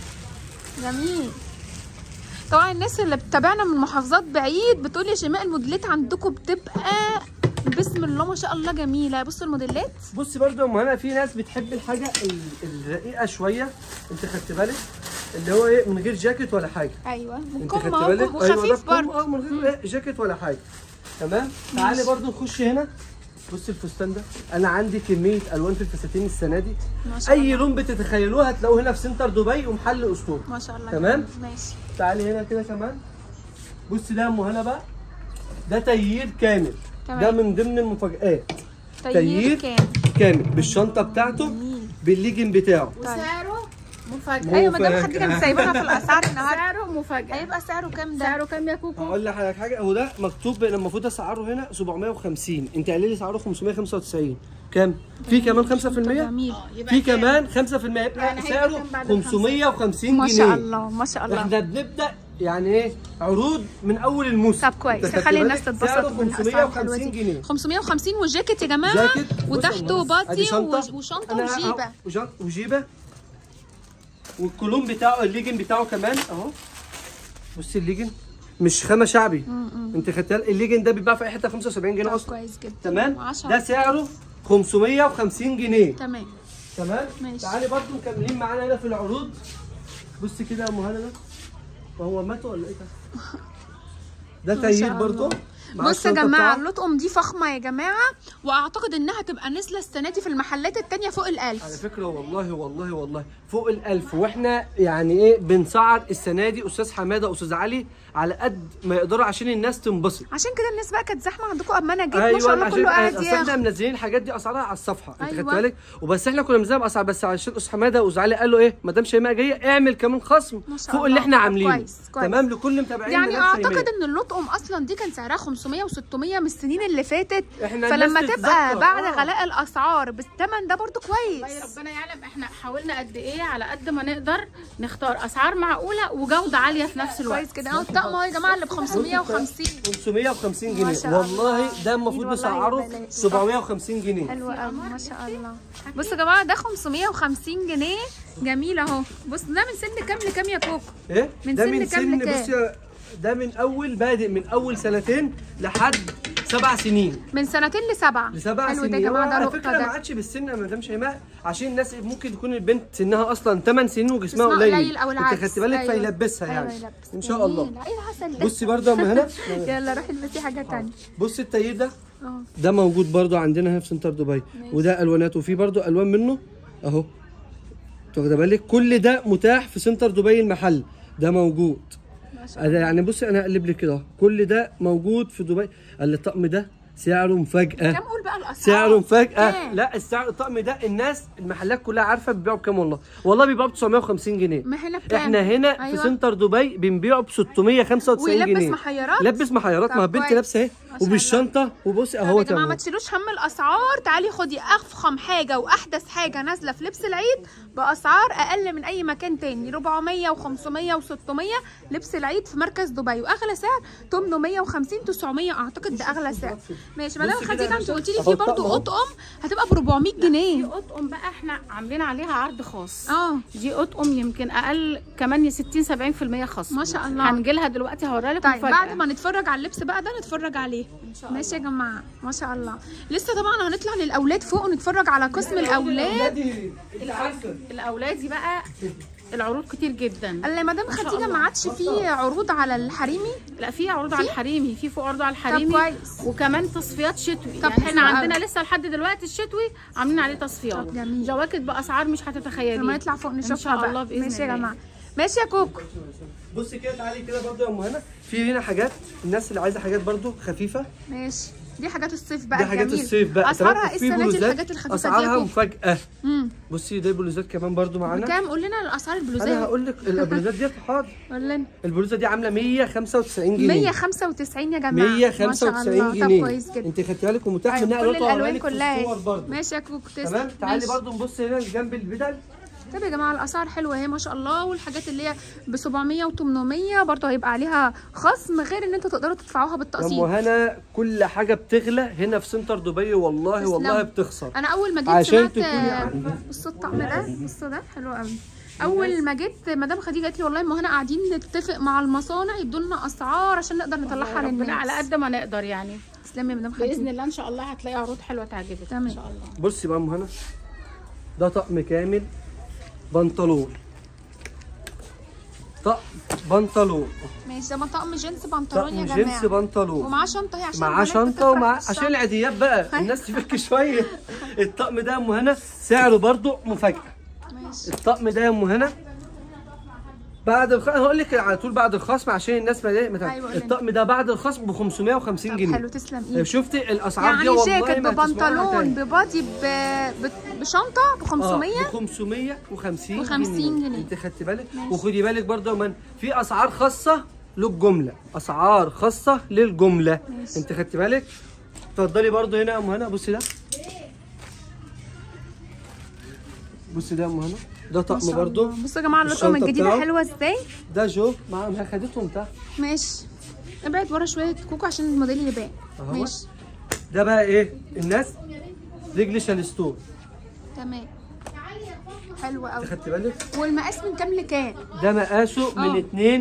جميل طبعا الناس اللي بتتابعنا من محافظات بعيد بتقول يا شيماء الموديلات عندكم بتبقى بسم الله ما شاء الله جميله بصوا الموديلات بصي برضه يا ام هنا في ناس بتحب الحاجه ال- الرقيقه شويه انت خدت بالك اللي هو ايه من غير جاكيت ولا حاجه ايوه انت ممكن خدت ما بالك هو أيوة ده وخفيف بكم- برضه اه من غير إيه جاكيت ولا حاجه تمام تعالي برضه نخش هنا بصي الفستان ده انا عندي كميه الوان في الفساتين السنه دي ما شاء اي الله لون بتتخيلوه هتلاقوه هنا في سنتر دبي ومحل اسطول ما شاء الله تمام؟ جميل. ماشي تعالي هنا كده كمان بصي ده يا ام هنا بقى ده تغيير كامل تمام. ده من ضمن المفاجآت تغيير تغيير كام كامل بالشنطه بتاعته بالليجن بتاعه وسعره مفاجأة ايوه مدام مفاجأة. خديجه سايبانا في الاسعار النهارده سعره مفاجأة هيبقى سعره كام ده سعره كام يا كوكو؟ هقول لحضرتك حاجه هو ده مكتوب إن المفروض اسعاره هنا 750 انت قايل لي سعره 595 كام في كمان 5% جميل في كمان 5% يبقى يعني هيبقى سعره كام بعد ال 550 ما جنيه شاء الله ما شاء الله احنا بنبدا يعني ايه عروض من اول الموسم طب كويس أنت خدت خلي الناس بالك؟ تتبسط سعره بالاسعار الحلوه 550 دي جنيه 550 وجاكيت يا جماعه جاكيت وتحته بص يا أم، أدي باطي شنطة. وج- وشنطه أنا وجيبه أهو، وجن- وجيبه والكولوم بتاعه الليجن بتاعه كمان اهو بصي الليجن مش خامه شعبي انت خدت بالك؟ الليجن ده بيتباع في اي حته 75 جنيه طب اصلا كويس جدا تمام وعشرة. ده سعره 550 جنيه تمام تمام ماشي. تعالي برضو مكملين معانا هنا في العروض بصي كده يا ام هنا ده هو ماتوا ولا ايه ده؟ ده ما تايير شاء برضو الله. مع بصوا يا الشنطة جماعه بتاعه. اللطقم دي فخمه يا جماعه واعتقد انها تبقى نازله السنه دي في المحلات التانية فوق على الالف فكره والله والله والله فوق الألف واحنا يعني ايه بنسعر السنه دي استاذ حماده استاذ علي على قد ما يقدروا عشان الناس تنبسط عشان كده الناس بقى كانت زحمه عندكم اما انا جيت ما شاء الله عشان كله قاعد اصل احنا ياخد منزلين الحاجات دي اسعارها على الصفحه انت أيوة. خدت بالك وبس احنا كنا منزلينها باسعار بس عشان استاذ حماده واستاذ علي قالوا ايه مدام شيماء جايه اعمل كمان خصم ما شاء فوق الله. اللي احنا طب عاملينه كويس، كويس. تمام لكل متابعين يعني مدام اعتقد شيماء. ان اللطقم اصلا دي كان سعرها 500 و600 من السنين اللي فاتت إحنا فلما الناس تبقى تتذكر. بعد آه. غلاء الاسعار بالثمن ده برضو والله كويس ربنا يعلم احنا حاولنا قد ايه على قد ما نقدر نختار اسعار معقوله وجوده عاليه في نفس الوقت كويس كده اهو الطقم اهو يا جماعه اللي ب 550 550 ما جنيه شاء الله. والله ده المفروض والله بسعره بلاش. 750 جنيه حلوة قوي ما شاء الله بصوا يا جماعه ده 550 جنيه جميل اهو بص ده من سن كام لكام يا كوكو ايه من ده سن من كام سن لكام؟ بص يا- ده من اول بادئ من اول سنتين لحد سبع سنين من سنتين لسبعه لسبع حلو سنين ده يا جماعه هو ده على نقطه فكره ما ده عادش بالسن يا مدام شيماء عشان الناس ممكن تكون البنت سنها اصلا 8 سنين وجسمها جسمها قليل قليل أو العكس. انت خدت بالك أيوة. فيلبسها أيوة يعني يلبس. ان شاء الله جميل. ايه العسل ده بصي برضه يا ام هنا يلا روحي البسي حاجه تانية بصي التايير ده اه ده موجود برضه عندنا هنا في سنتر دبي وده الوانات وفي برضه الوان منه اهو واخده بالك كل ده متاح في سنتر دبي المحل ده موجود ما شاء أنا يعني بصي انا هقلب لك كده أهو. كل ده موجود في دبي قال لي الطقم ده سعره مفاجاه كام قول بقى الاسعار سعره مفاجاه كام؟ لا السعر الطقم ده الناس المحلات كلها عارفه بيبيعوا بكام والله والله بيبيعوا ب 950 جنيه ما هنا بكام احنا هنا في أيوة. سنتر دبي بنبيعه ب 695 ويلبس جنيه محيرات؟ لبس محيرات طب ما البنت كويس. لابسه اهي ما شاء وبالشنطه وبصي طب اهو يا جماعه ما تمام تشيلوش هم الاسعار تعالي خدي افخم حاجه واحدث حاجه نازله في لبس العيد باسعار اقل من اي مكان تاني 400 و500 و600 لبس العيد في مركز دبي واغلى سعر 850 900 اعتقد ده اغلى سعر ماشي مدام بصي كده خديجه يا انت باشا. قلتي لي أهو في الطقم برضو أهو. اطقم هتبقى ب 400 دي جنيه اطقم بقى احنا عاملين عليها عرض خاص اه دي اطقم يمكن اقل كمان 60 70% خصم ما شاء الله. هنجي لها دلوقتي هوريها لك طيب مفاجأة. بعد ما نتفرج على اللبس بقى ده نتفرج عليه ماشي يا جماعه ما شاء الله لسه طبعا هنطلع للاولاد فوق ونتفرج على قسم الاولاد الاولادي بقى العروض كتير جدا اللي مدام ما شاء خديجه الله. ما عادش فيه عروض على الحريمي لا في عروض على الحريمي في فوق عروض على الحريمي كويس. وكمان تصفيات شتوي طب يعني حلو احنا قوي. عندنا لسه لحد دلوقتي الشتوي عاملين عليه تصفيات طب جميل. جواكت باسعار مش هتتخيلي لما نطلع فوق نشوفها ان شاء بقى. الله باذن ماشي يا الله جماعه ماشي يا كوكو بصي كده تعالي كده برضه يا ام هنا في هنا حاجات الناس اللي عايزه حاجات برضه خفيفه ماشي دي حاجات الصيف بقى دي حاجات الجميل. الصيف بقى اسعارها تمام؟ ايه في السنه دي بلوزات الحاجات الخفيفه دي يا اسعارها كوكو مفاجاه امم بصي ده بلوزات كمان برضه معانا بكام قول لنا الاسعار انا البلوزات هقول لك البلوزات دي حاضر قول لنا البلوزه دي عامله 195 جنيه 195 يا جماعه ما شاء 195 الله. طب جنيه كويس جدا انت خدتي بالك ومتاح أيوة، منها كل ألوان الالوان وأوريك في كلها الصور برضه ماشي يا كوكو تسلم تمام تعالي ماشي. برضه نبص هنا جنب البدل طب يا جماعه الاسعار حلوه اهي ما شاء الله والحاجات اللي هي ب 700 و800 برضه هيبقى عليها خصم غير ان انتوا تقدروا تدفعوها يا ام بالتقسيط هنا كل حاجه بتغلى هنا في سنتر دبي والله تسلم. والله بتخسر انا اول ما جيت عشان سمعت تكوني عارفة. بصوا الطقم ده بصوا ده حلو قوي اول ما جيت مدام خديجه قالت لي والله ما هنا قاعدين نتفق مع المصانع يدوا لنا اسعار عشان نقدر نطلعها ربنا للناس على قد ما نقدر يعني تسلمي يا مدام باذن خديجه الله ان شاء الله هتلاقي عروض حلوه تعجبك تمام. ان شاء الله بصي بقى يا ام هنا ده طقم كامل بنطلون طقم بنطلون ماشي ده طقم جينز بنطلون يا طقم جماعه جينز بنطلون ومعاه شنطه هي عشان معاه البنات شنطه بتفرح ومعاه بالشنطة. عشان العيديات بقى الناس تفك شويه الطقم ده يا ام هنا سعره برضو مفاجاه ماشي الطقم ده يا ام هنا بعد الخ... انا هقول لك على طول بعد الخصم عشان الناس ما ما تعرف. أيوة، قولي. الطقم ده بعد الخصم ب 550 طب جنيه حلو تسلم ايدك شفتي الاسعار دي يعني والله جاكيت ما هتسمعوها ببنطلون تاني. ببادي ب... ب... بشنطه ب 500 ب 550 و50 جنيه. انت خدتي بالك وخدي بالك برضه من في اسعار خاصه للجمله اسعار خاصه للجمله ماشي. انت خدتي بالك اتفضلي برضه هنا يا ام هنا بصي ده بصي ده يا ام هنا ده ما طقم شاء برضه الله. بصوا يا جماعه اللطقم الشنطة الجديده بتاعه. حلوه ازاي ده جو مع ما خدتهم تحت ماشي ابعد ورا شويه كوكو عشان الموديل يبان أهو. ماشي ده بقى ايه الناس رجل شالستون تمام حلو قوي انت خدتي بالك والمقاس من كام لكام ده مقاسه من آه. 2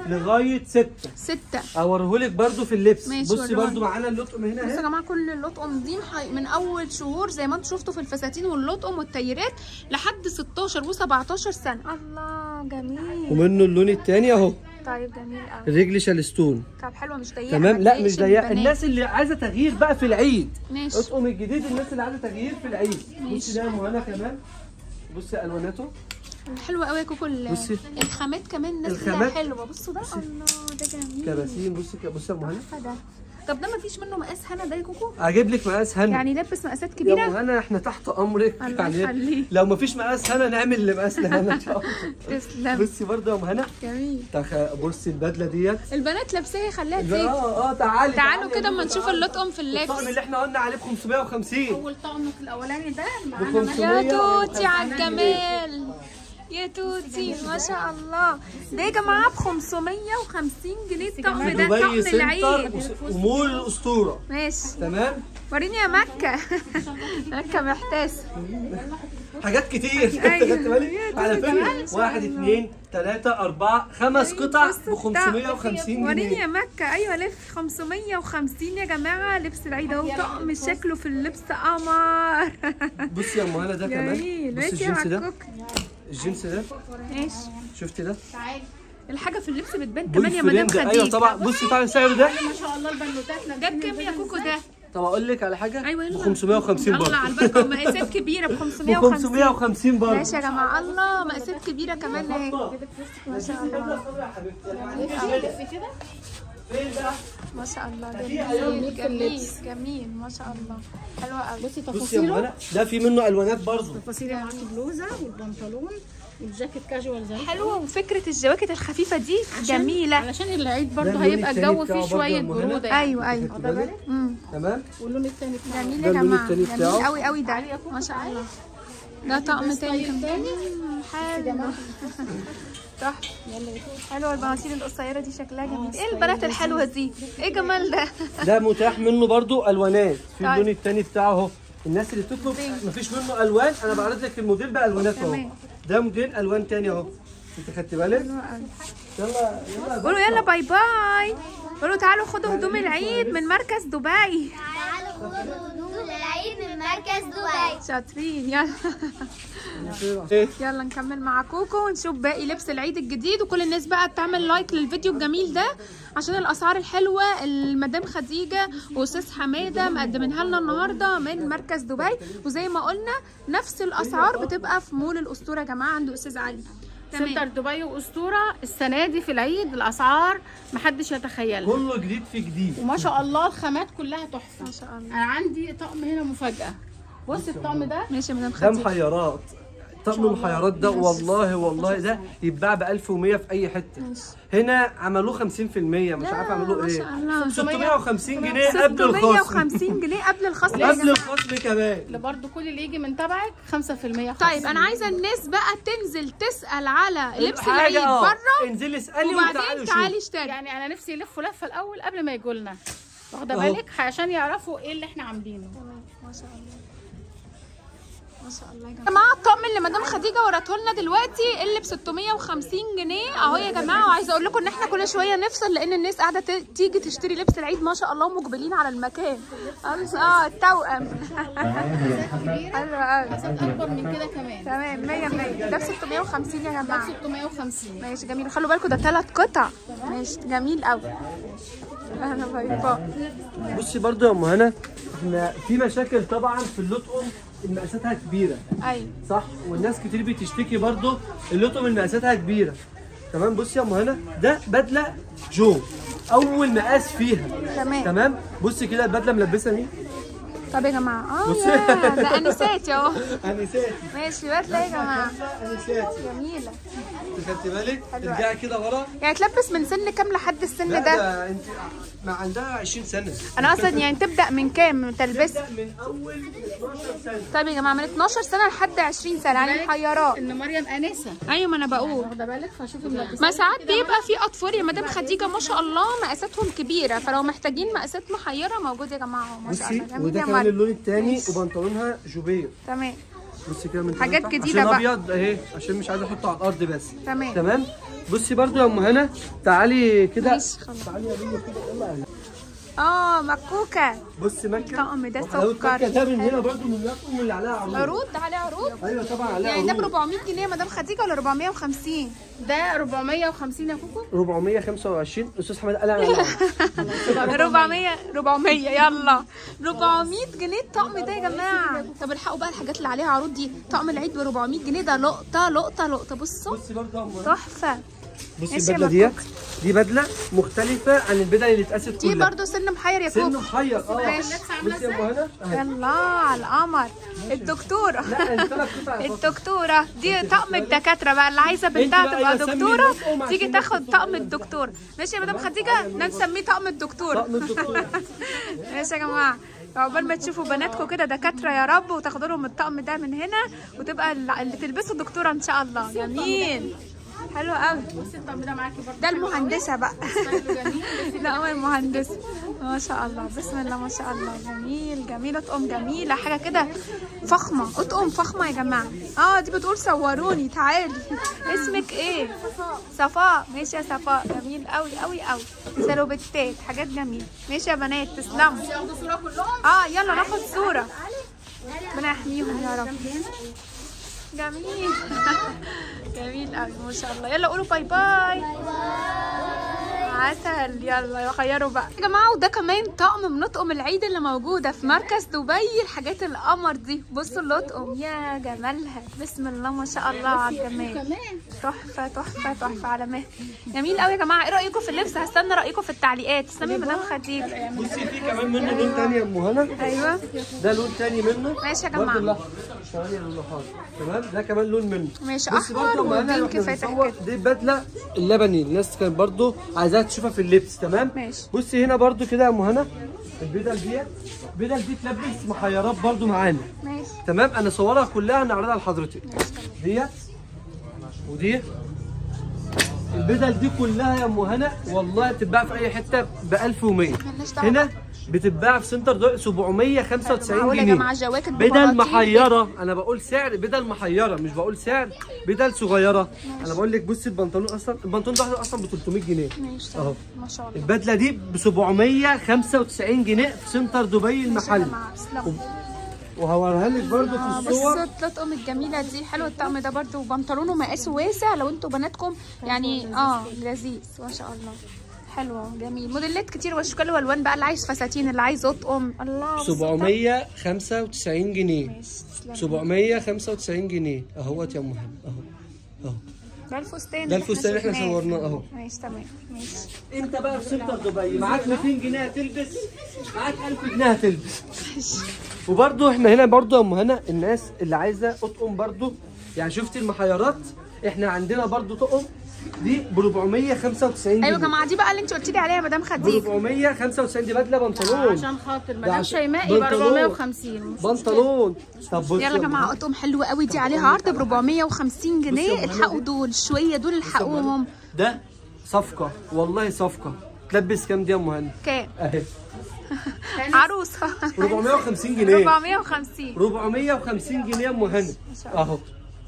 لغايه 6 ستة اوريهولك برضو في اللبس ماشي، بصي وريهولي. برضو معانا اللطقم هنا بصوا يا اهي جماعه كل اللطقم دي محي- من اول شهور زي ما انتم شفتوا في الفساتين واللطقم والتيرات لحد 16 و17 سنه الله جميل ومنه اللون التاني اهو طيب جميل قوي الرجل شالستون طب حلوه مش ضيقه تمام ما لا تضايقش مش ضيقه البنات. الناس اللي عايزه تغيير بقى في العيد ماشي اطقم الجديد الناس اللي عايزه تغيير في العيد ماشي. بصي ده يا مهنا كمان بصي الواناته حلوه قوي يا كوكو ال- بصي. الخامات كمان الناس الخامات. كلها حلوه بصوا ده الله ده جميل كباسين بصي بصي يا مهنا ده طب ده مفيش منه مقاس هنا ده يا كوكو اجيب لك مقاس هنا يعني لبس مقاسات يا كبيره مهنا احنا تحت امرك الله يعني يخليك. لو مفيش مقاس هنا نعمل اللي مقاس لهنا ان شاء الله تسلم بصي برضه يا مهنا جميل تخ... بصي البدله ديت البنات لابساها خليها اه تزيد اه تعالي تعالوا تعالي كده يا اما مهنا، نشوف تعالي. اللطقم في الطقم اللبس اللي احنا قلنا عليه ب 550 اول طقم في الاولاني ده ب معانا 500 يا توتي على الجمال يا توتي ما شاء الله ده يا جماعه ب 550 جنيه الطقم ده دبي طقم سنتر العيد وس- ومول الاسطوره ماشي تمام وريني يا مكه مكه محتاسه حاجات كتير أيوة. خدت بالك على فكره واحد اثنين ثلاثة أربعة خمس قطع ب 550 وريني يا جنيه مكة ايوه لف 550 يا جماعة لبس العيد اهو طقم شكله في اللبس قمر بصي يا ام هنا ده كمان جميل بصي ماشي يا الجنس ده عكوك الجنس ده ماشي شفتي ده الحاجة في اللبس بتبان بول كمان يا فريم مدام ده خديجة ايوه طبعا بصي طبعا سعره ده ما شاء الله البنوتات ده بكام يا كوكو ده؟ طب اقول لك على حاجه ايوه ب يلا 550 الله على برضه البركة ومقاسات كبيرة ب ب 550 550 برضه ماشي يا جماعة الله مقاسات كبيرة كمان اهي ما شاء الله فين بقى ما شاء الله جميل جميل جميل ما شاء الله حلوة قوي بصي بصي يا تفاصيله مهنا ده في منه الوانات برضه تفاصيله معاكي بلوزه والبنطلون والجاكيت كاجوال زي حلوة وفكرة الجواكت الخفيفة دي عشان- جميلة علشان العيد ده برضه اللون هيبقى التاني الجو بتاعه فيه برضه شويه يا مهنا. بروده يعني. ايوه ايوه خدت بالك امم تمام واللون التاني بتاعه جميل ده يا اللون جماعة التاني جميل بتاعه. قوي قوي ده ما شاء الله ده طقم تاني ستايل تاني مم، حلو تحفة حلوة البناطيل القصيرة دي شكلها جميل ايه البنات الحلوة دي ايه جمال ده ده متاح منه برضو الوانات في طيب. اللون التاني بتاعه اهو الناس اللي بتطلب مفيش منه الوان انا بعرض لك الموديل بالوانات اهو تمام. ده موديل الوان تاني اهو انت خدت بالك حلوة قوي. يلا يلا قولوا يلا باي باي قولوا تعالوا خدوا هدوم العيد من مركز دبي تعالوا خدوا هدوم العيد من مركز دبي شاطرين يلا ايه يلا نكمل مع كوكو ونشوف باقي لبس العيد الجديد وكل الناس بقى تعمل لايك للفيديو الجميل ده عشان الاسعار الحلوه المدام خديجه واستاذ حماده مقدمينها لنا النهارده من مركز دبي وزي ما قلنا نفس الاسعار بتبقى في مول الاسطوره يا جماعه عند استاذ علي سنتر تمام دبي واسطوره السنه دي في العيد الاسعار محدش يتخيلها كله جديد في جديد وما شاء الله الخامات كلها تحفه ما شاء الله انا عندي طقم هنا مفاجاه بصي الطقم ده ماشي يا مدام ده خديجه محيرات طقم المحيرات ده والله والله ده يتباع ب 1100 في اي حته هنا عملوه 50% مش عارف عملوه ما ايه شاء الله 650 جنيه قبل الخصم 650 جنيه قبل الخصم يا قبل جماعة. الخصم كمان اللي برضو كل اللي يجي من تبعك 5% خصم طيب انا عايزه الناس بقى تنزل تسال على لبس حاجة العيد اه. بره انزلي اسالي وتعالي وبعدين شوفي تعالي اشتري يعني انا نفسي يلفوا لفه الاول قبل ما يجوا لنا واخده اهو. بالك عشان يعرفوا ايه اللي احنا عاملينه ما شاء الله ما شاء الله يا جماعه الطقم اللي مدام خديجه ورته لنا دلوقتي اللي ب 650 جنيه اهو يا جماعه وعايزه اقول لكم ان احنا كل شويه نفصل لان الناس قاعده ت- تيجي تشتري لبس العيد ما شاء الله مقبلين على المكان اه التوأم حلو قوي حسب اكبر من كده كمان تمام 100 100 ده ب 650 يا جماعه 650 ماشي جميل خلوا بالكم ده ثلاث قطع ماشي جميل قوي انا باي باي بصي برضو يا ام هنا احنا في مشاكل طبعا في اللطقم مقاساتها كبيره ايوه صح والناس كتير بتشتكي برضو اللطقم اللي مقاساتها كبيره تمام بصي يا ام هنا ده بدله جو اول مقاس فيها تمام تمام بصي كده البدله ملبسه مين طب يا جماعه اه بصي. يا ده انسات اهو انساتي ماشي بدله يا جماعه انساتي جميله انت خدتي بالك حلوة. ترجعي كده ورا يعني تلبس من سن كام لحد السن لا ده ده انت ما عندها 20 سنه انا اصلا يعني تبدا من كام تلبس تبدا من اول 12 سنه طيب يا جماعه من 12 سنه لحد 20 سنه يعني محيرات ان مريم انسه ايوه ما انا بقول واخده بالك فشوفي الملبسات ما ساعات بيبقى في اطفال يا مدام خديجه ما شاء الله مقاساتهم كبيره فلو محتاجين مقاسات محيره موجود يا جماعه اهو ما شاء بصي الله جميل وده يا كمان مريم اللون الثاني وبنطلونها جوبيه تمام بصي كده من حاجات تحت. جديدة عشان بقى. ابيض اهي عشان مش عايزه احطه على الارض بس تمام تمام بصي برضو يا ام هنا تعالي كده ماشي خلاص. تعالي يا بنت كده يلا يلا. اه مكوكه بصي مكه الطقم ده وحلاوة سكر. مكه ده من هنا برضو من الأطقم اللي عليها عروض عروض ده عليه عروض ايوه طبعا عليها يعني ده ب عروض 400 جنيه يا مدام خديجه ولا 450 ده 450 يا كوكو 425 استاذ حماد قال على 400 400 يلا 400 جنيه الطقم ده يا جماعه طب الحقوا بقى الحاجات اللي عليها عروض دي طقم العيد ب 400 جنيه ده لقطه لقطه لقطه بصوا بصي برضو يا ام هنا تحفه بصي ماشي يا البدله ديت مكوك. دي بدله مختلفه عن البدل اللي اتقاست دي كلها برضو سن محير يا سن كوكو محير اه ماشي. بصي يا ام هنا أهي. الله على القمر الدكتوره لا الثلاث قطع فقط. الدكتورة دي طقم الدكاترة بقى اللي عايزة بقى بنتها تبقى أيوة، سمي دكتورة الأطقم عشان تيجي الناس تاخد طقم الدكتور ماشي يا مدام خديجة نسميه طقم الدكتورة طقم الدكتور ماشي يا جماعة عقبال ما تشوفوا بناتكم كده دكاترة يا رب وتاخدوا لهم الطقم ده من هنا وتبقى اللي تلبسوا دكتورة ان شاء الله جميل حلو قوي بصي الطقم ده معاكي برضه ده المهندسة بقى ستايله جميل لا هو المهندس ما شاء الله بسم الله ما شاء الله جميل جميل اطقم جميلة حاجة كده فخمة اطقم فخمة يا جماعة اه دي بتقول صوروني تعالي اسمك ايه صفاء ماشي يا صفاء جميل قوي قوي قوي سلوبتات حاجات جميلة ماشي يا بنات تسلموا ياخدوا صوره كلهم اه يلا ناخد صورة ربنا يحميهم يا رب جميل جميل قوي ما شاء الله يلا قولوا باي باي عسل يلا غيروا بقى يا جماعه وده كمان طقم من اطقم العيد اللي موجوده في مركز دبي الحاجات القمر دي بصوا الاطقم يا جمالها بسم الله ما شاء الله على الجمال كمان تحفه تحفه تحفه على مهل جميل قوي يا جماعه ايه رايكم في اللبس هستنى رايكم في التعليقات استني يا مدام خديجه بصي في كمان منه لون تاني يا ام هنا ايوه ده لون تاني منه ماشي يا برضه جماعه الأحمر. ثواني اللون الأحمر. تمام ده كمان لون منه ماشي بصي برضه احمر أم هنا وبينك واحنا فاتح بنصور كده دي بدله اللبني الناس كانت برضه عايزاها تشوفها في اللبس تمام ماشي. بصي هنا برضه كده يا ام هنا البدل ديت البدل دي تلبس محيرات برضه معانا ماشي تمام انا صورها كلها هنعرضها لحضرتك ديت ودي البدل دي كلها يا ام هنا والله تتباع في اي حته ب 1100 مالناش دعوة. هنا بتتباع في سنتر دو 795 معقولة يا جنيه جماعة الجواكت بدل ببلاطين محيره انا بقول سعر بدل محيره مش بقول سعر بدل صغيره انا بقول لك بصي البنطلون اصلا البنطلون ده واحد اصلا ب 300 جنيه ماشي اهو تمام. ما شاء الله البدله دي ب 795 جنيه في سنتر دبي المحل جماعة تسلموا وهوريها لك برده في اه الصور بصوا الطقم الجميله دي حلو الطقم ده برضو بنطلونه مقاسه واسع لو انتوا بناتكم يعني اه لذيذ ما شاء الله حلوه جميل موديلات كتير واشكال والوان بقى اللي عايز فساتين اللي عايز اطقم الله بصوا 795 جنيه ماشي تسلم 795 جنيه اهوت يا ام هاني اهو اهو ده الفستان ده اللي الفستان اللي احنا شفناه. صورناه اهو ماشي تمام ماشي انت بقى في سنتر دبي معاك 200 جنيه هتلبس معاك 1000 جنيه هتلبس وبرده احنا هنا برده يا ام هنا الناس اللي عايزه اطقم برده يعني شفتي المحيرات احنا عندنا برده طقم دي ب 495 جنيه ايوه يا جماعه دي بقى اللي انت قلتي لي عليها يا مدام ب خديجه 495 دي بدله بنطلون عشان خاطر ده مدام عشان- شيماء يبقى بنطلون. 450 بنطلون طب بص يلا يا جماعه اطقم حلوه قوي دي عليها عرض ب 450 بصي يا جنيه أم هنا الحقوا دي. دول شويه دول الحقوهم ده صفقه والله صفقه تلبس كام دي يا ام هاني كام اهي عروسه 450 جنيه 450 450 جنيه يا ام هاني اهو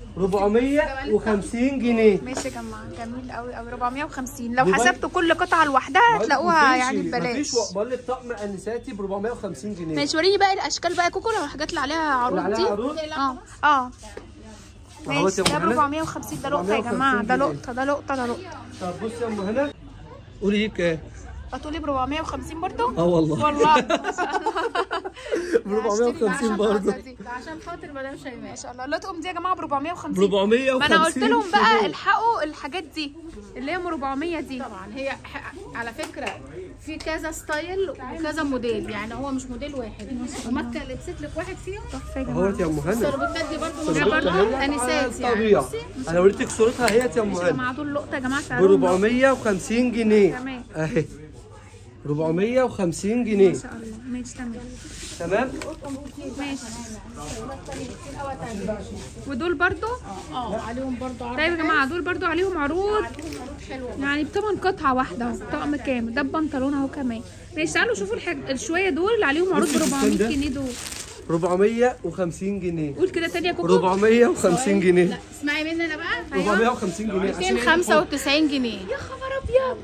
450 جنيه ماشي يا جماعه جميل قوي قوي 450 لو دبي- حسبتوا كل قطعه لوحدها هتلاقوها يعني ببلاش بقول لك طقم انساتي ب 450 جنيه ماشي وريني بقى الاشكال بقى يا كوكو لو الحاجات اللي عليها عروض اللي دي عليها عروض؟ اه اه أهوت ماشي يا أم ده ب هنا. 450 ده لقطه يا جماعه ده 450 لقطه ده لقطه ده لقطه طب بصي يا ام هنا قولي ايه بكام؟ هتقولي ب 450 برضه اه والله والله ب 450 برضه ده عشان خاطر مدام شيماء ما شاء الله اللطقم دي يا جماعه ب 450 ب 450 ما انا قلت لهم بقى جنيه. الحقوا الحاجات دي اللي هي ام 400 دي طبعا هي ح- على فكره في كذا ستايل وكذا موديل يعني هو مش موديل واحد ومكه لبست لك واحد فيهم تحفه يا جماعه اهوت يا ام هنا السربتات دي برضه صورتها برضه هي انسات يعني طبيعة بصي انا وريتك صورتها هي يا ام يا هنا جماعه دول لقطه يا جماعه ب سعرهم 450 جنيه تمام. اهي 450 جنيه ما شاء الله ماشي تمام تمام ماشي ودول برضو اه عليهم برضه عرض طيب يا جماعه دول برضو عليهم عروض حلوه يعني بتمن قطعه واحده اهو طقم كامل ده ببنطلون اهو كمان ماشي تعالوا شوفوا الحاج... الشويه دول اللي عليهم عروض ب بصي الفستان 400 ده. جنيه دول 450 جنيه قول كده تاني يا كوكو 450 جنيه لا اسمعي مني انا بقى 450 جنيه عشان 295 جنيه يا خبر ابيض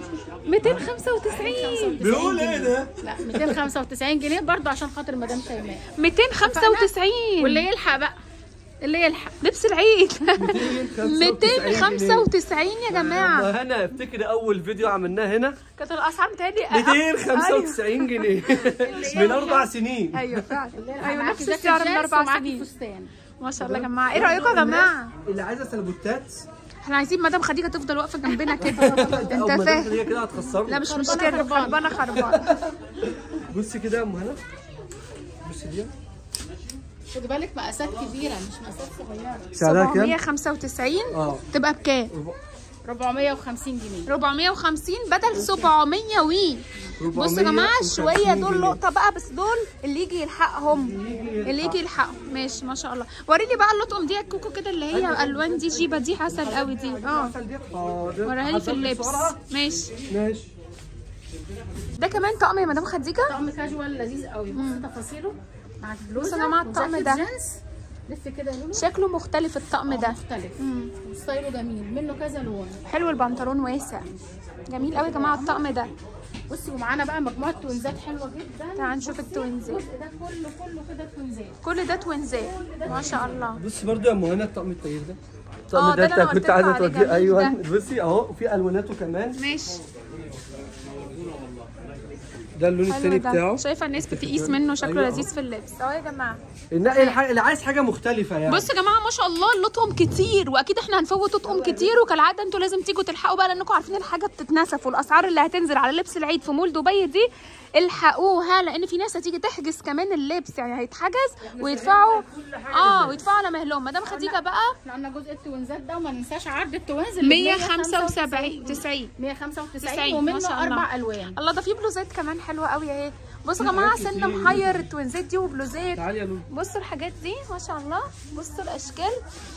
295 بيقول ايه ده؟ لا 295 جنيه برضه عشان خاطر مدام شيماء 295 واللي يلحق بقى اللي يلحق لبس العيد 295 295 يا جماعه ما هنا افتكر اول فيديو عملناه هنا كانت الاسعار بتهيألي أقل. 295 جنيه من اربع سنين ايوه فعلا ايوه معاكي نفس جاكيت السعر من جينز اربع ومعاكي سنين فستان ما شاء الله يا جماعه ايه رايكم يا جماعه اللي عايزه سلبوتات احنا عايزين مدام خديجه تفضل واقفه جنبنا كده انت فاهم هي كده هتخسرنا لا مش خربانة مشكله خربانة. خربانه خربانه بصي كده يا ام هنا بصي دي خدي بالك مقاسات كبيره مش مقاسات صغيره سعرها كام؟ 795 اه تبقى بكام 450 جنيه 450 بدل 700 وي بصوا يا جماعه 450 شويه دول جنيه. لقطه بقى بس دول اللي يجي يلحقهم اللي يجي يلحقهم ماشي ما شاء الله وريني بقى اللطقم دي يا كوكو كده اللي هي الوان دي جيبه دي عسل قوي دي اه عسل دي حاضر وريها لي في حضرتك اللبس بسرعة؟ ماشي ماشي ده كمان طقم يا مدام خديجه طقم كاجوال لذيذ قوي بصي تفاصيله معاك بلوزه بصوا يا جماعة الطقم وجاكيت ده. جينز لف كده لونه شكله مختلف الطقم ده مختلف وستايله جميل منه كذا لون حلو البنطلون واسع جميل قوي يا جماعه الطقم ده بصي ومعانا بقى مجموعه توينزات حلوه جدا تعال نشوف بصي، التوينزات. الجزء ده كله كله كده توينزات كل ده توينزات ما شاء الله بصي برضو يا ام هنا الطقم الطيب ده آه، الطقم ده ده اللي انت أنا كنت قلت عايزه لكم عليه، توديه جميل ايوه ده. بصي اهو في الواناته كمان ماشي ده اللون حلو التاني ده بتاعه شايفه الناس بتقيس منه شكله أيوة. لذيذ في اللبس اهو يا جماعه النقي الح- اللي عايز حاجه مختلفه يعني بصوا يا جماعه ما شاء الله اللطهم كتير واكيد احنا هنفوت اطقم كتير وكالعاده انتوا لازم تيجوا تلحقوا بقى لانكم عارفين الحاجه بتتنسف والاسعار اللي هتنزل على لبس العيد في مول دبي دي الحقوها لان في ناس هتيجي تحجز كمان اللبس يعني هيتحجز ويدفعوا اه ويدفعوا على مهلهم مدام خديجه بقى احنا قلنا جزء التوينزات ده وما ننساش عرض التوينز اللي ب 175 90 195 90 ما ومنه شاء الله. اربع الوان الله ده في بلوزات كمان حلوه قوي اهي بصوا يا جماعه سن محير التوينزات دي وبلوزات تعالي يا لولو بصوا الحاجات دي ما شاء الله بصوا الاشكال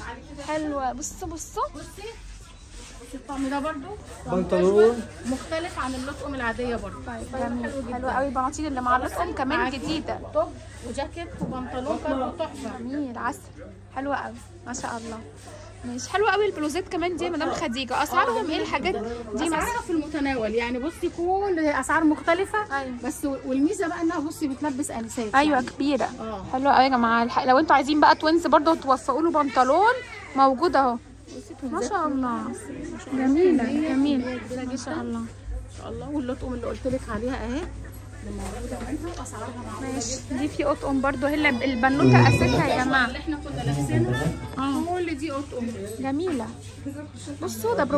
حلوه بصوا بصوا بصي بصي الطقم ده برضو بنطلون مختلف عن اللطقم العاديه برضو جميل حلو قوي البناطيل اللي مع اللطقم كمان معاكي جديده توب وجاكيت وبنطلون كان تحفه جميل عسل حلوه قوي ما شاء الله ماشي حلوه قوي البلوزات كمان دي يا مدام خديجه اسعارهم ايه الحاجات دي مثلا اسعارها في المتناول يعني بصي كل اسعار مختلفه أيوة. بس والميزه بقى انها بصي بتلبس انسات ايوه يعني. كبيره اه. حلوه قوي يا جماعه الح- لو انتوا عايزين بقى توينز برضه توفقوا له بنطلون موجود اهو ما شاء الله جميله جميله ما شاء الله ان شاء الله واللطقم اللي قلت لك عليها اهي اللي موجوده منها واسعارها معقوله ماشي دي في اطقم برضه هي اللي- البنوته قاستها يا جماعه اللي احنا كنا لابسينها اه كل دي اطقم جميله بصوا ده ب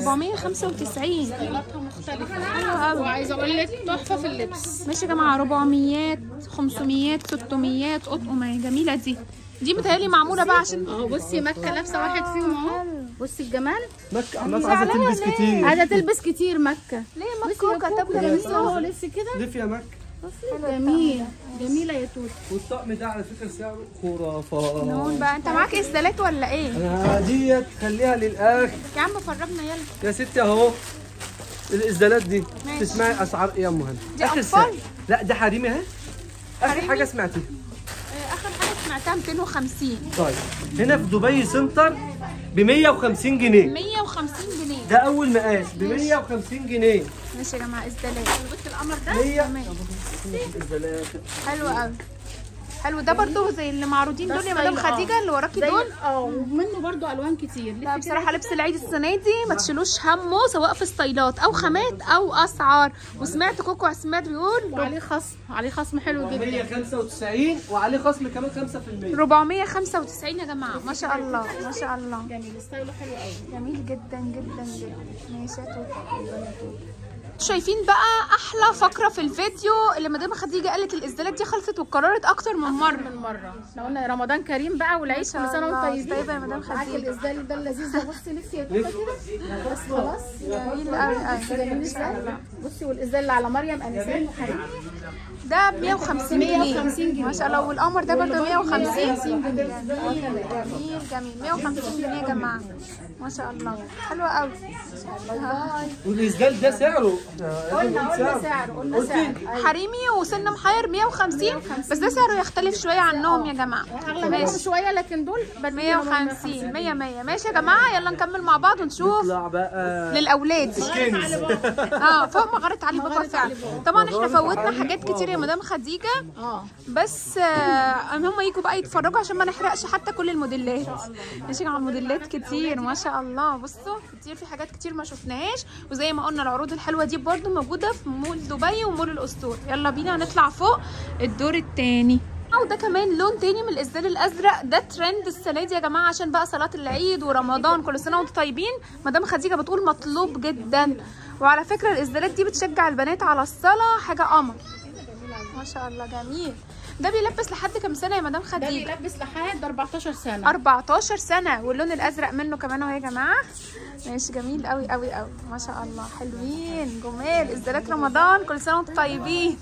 495 قيمتها مختلفه حلو قوي وعايزه اقول لك تحفه في اللبس ماشي يا جماعه 400 500 600 اطقم اهي جميله دي دي متهيألي معموله بقى عشان اهو بصي مكه لابسه واحد فيهم اهو بصي الجمال مكة الناس عايزه تلبس كتير عايزه تلبس كتير مكه ليه بصي مكوكه يا طب كوكو جميل لبسي اهو لبسي كده لف يا مكة جميل جميله يا توت والطقم ده على فكره سعره خرافه نون بقى انت معاك اسدالات ولا ايه انا ديت خليها للاخر يا عم فرجنا يلا يا ستي اهو الازدالات دي ماشي. تسمعي اسعار ايه يا ام هند دي آخر أطفال؟ سعر. لا ده حريمي اهي اخر حريمي؟ حاجه سمعتيها آه، اخر حاجه سمعتها 250 طيب هنا في دبي سنتر ب 150 جنيه 150 جنيه ده اول مقاس ب 150 جنيه ماشي يا جماعه اسدالات بص القمر ده 100 تمام. الازدالات حلو قوي حلو ده برضو زي اللي معروضين ده دول يا مدام ستايل، اه. خديجه اللي وراكي زي دول اه ومنه برضو الوان كتير لا بصراحه لبس العيد السنه دي ما تشيلوش همه سواء في ستايلات او خامات او اسعار وسمعت كوكو عسمات بيقول وعليه خصم عليه خصم حلو جدا 195 وعليه خصم كمان 5% 495 يا جماعه ما شاء الله ما شاء الله جميل ستايله حلو قوي جميل جدا جدا جدا ماشي يا توت شايفين بقى احلى فقره في الفيديو اللي مدام خديجه قالت الازدالات دي خلصت واتكررت اكتر من مره من مره احنا قلنا رمضان كريم بقى والعيد كل شاء سنه الله. وانتم طيبين طيبة يا مدام معاكي خديجة. الاسدال ده اللذيذ ده بصي لسه يا توته كده بس خلاص جميل قوي قوي جميل ازاي بصي والازدال اللي على مريم انسان وحريم ده ب 150 جنيه 150 جنيه. ما شاء الله والقمر ده برضه 150 جنيه جميل جميل 150 جنيه يا جماعه ما شاء الله حلوه قوي هاي والاسدال ده سعره احنا لازم نقول قلنا سعره سعر قلنا قلتي سعر حريمي وسن محير 150 بس ده سعره يختلف شويه عنهم يا جماعه اغلى منهم شويه لكن دول بديهم 150 100 100 ماشي يا جماعه يلا نكمل مع بعض ونشوف نطلع بقى للاولاد كنز اه فوق مغاره علي بابا فعلا طبعا احنا فوتنا حاجات كتير يا مدام خديجه اه بس آه ان هم يجوا بقى يتفرجوا عشان ما نحرقش حتى كل الموديلات ماشي على الموديلات كتير ما شاء الله بصوا كتير في حاجات كتير ما شفناهاش وزي ما قلنا العروض الحلوه دي برضو موجوده في مول دبي ومول الاسطول يلا بينا نطلع فوق الدور التاني وده كمان لون تاني من الاسدال الازرق ده ترند السنه دي يا جماعه عشان بقى صلاه العيد ورمضان كل سنه وانتم طيبين مدام خديجه بتقول مطلوب جدا وعلى فكره الاسدالات دي بتشجع البنات على الصلاه حاجه قمر ما شاء الله جميل ده بيلبس لحد كام سنه يا مدام ده خديجه بيلبس لحد 14 سنه 14 سنه واللون الازرق منه كمان اهو يا جماعه ماشي جميل قوي قوي قوي ما شاء الله حلوين جمال ازدالات رمضان كل سنه وانتم طيبين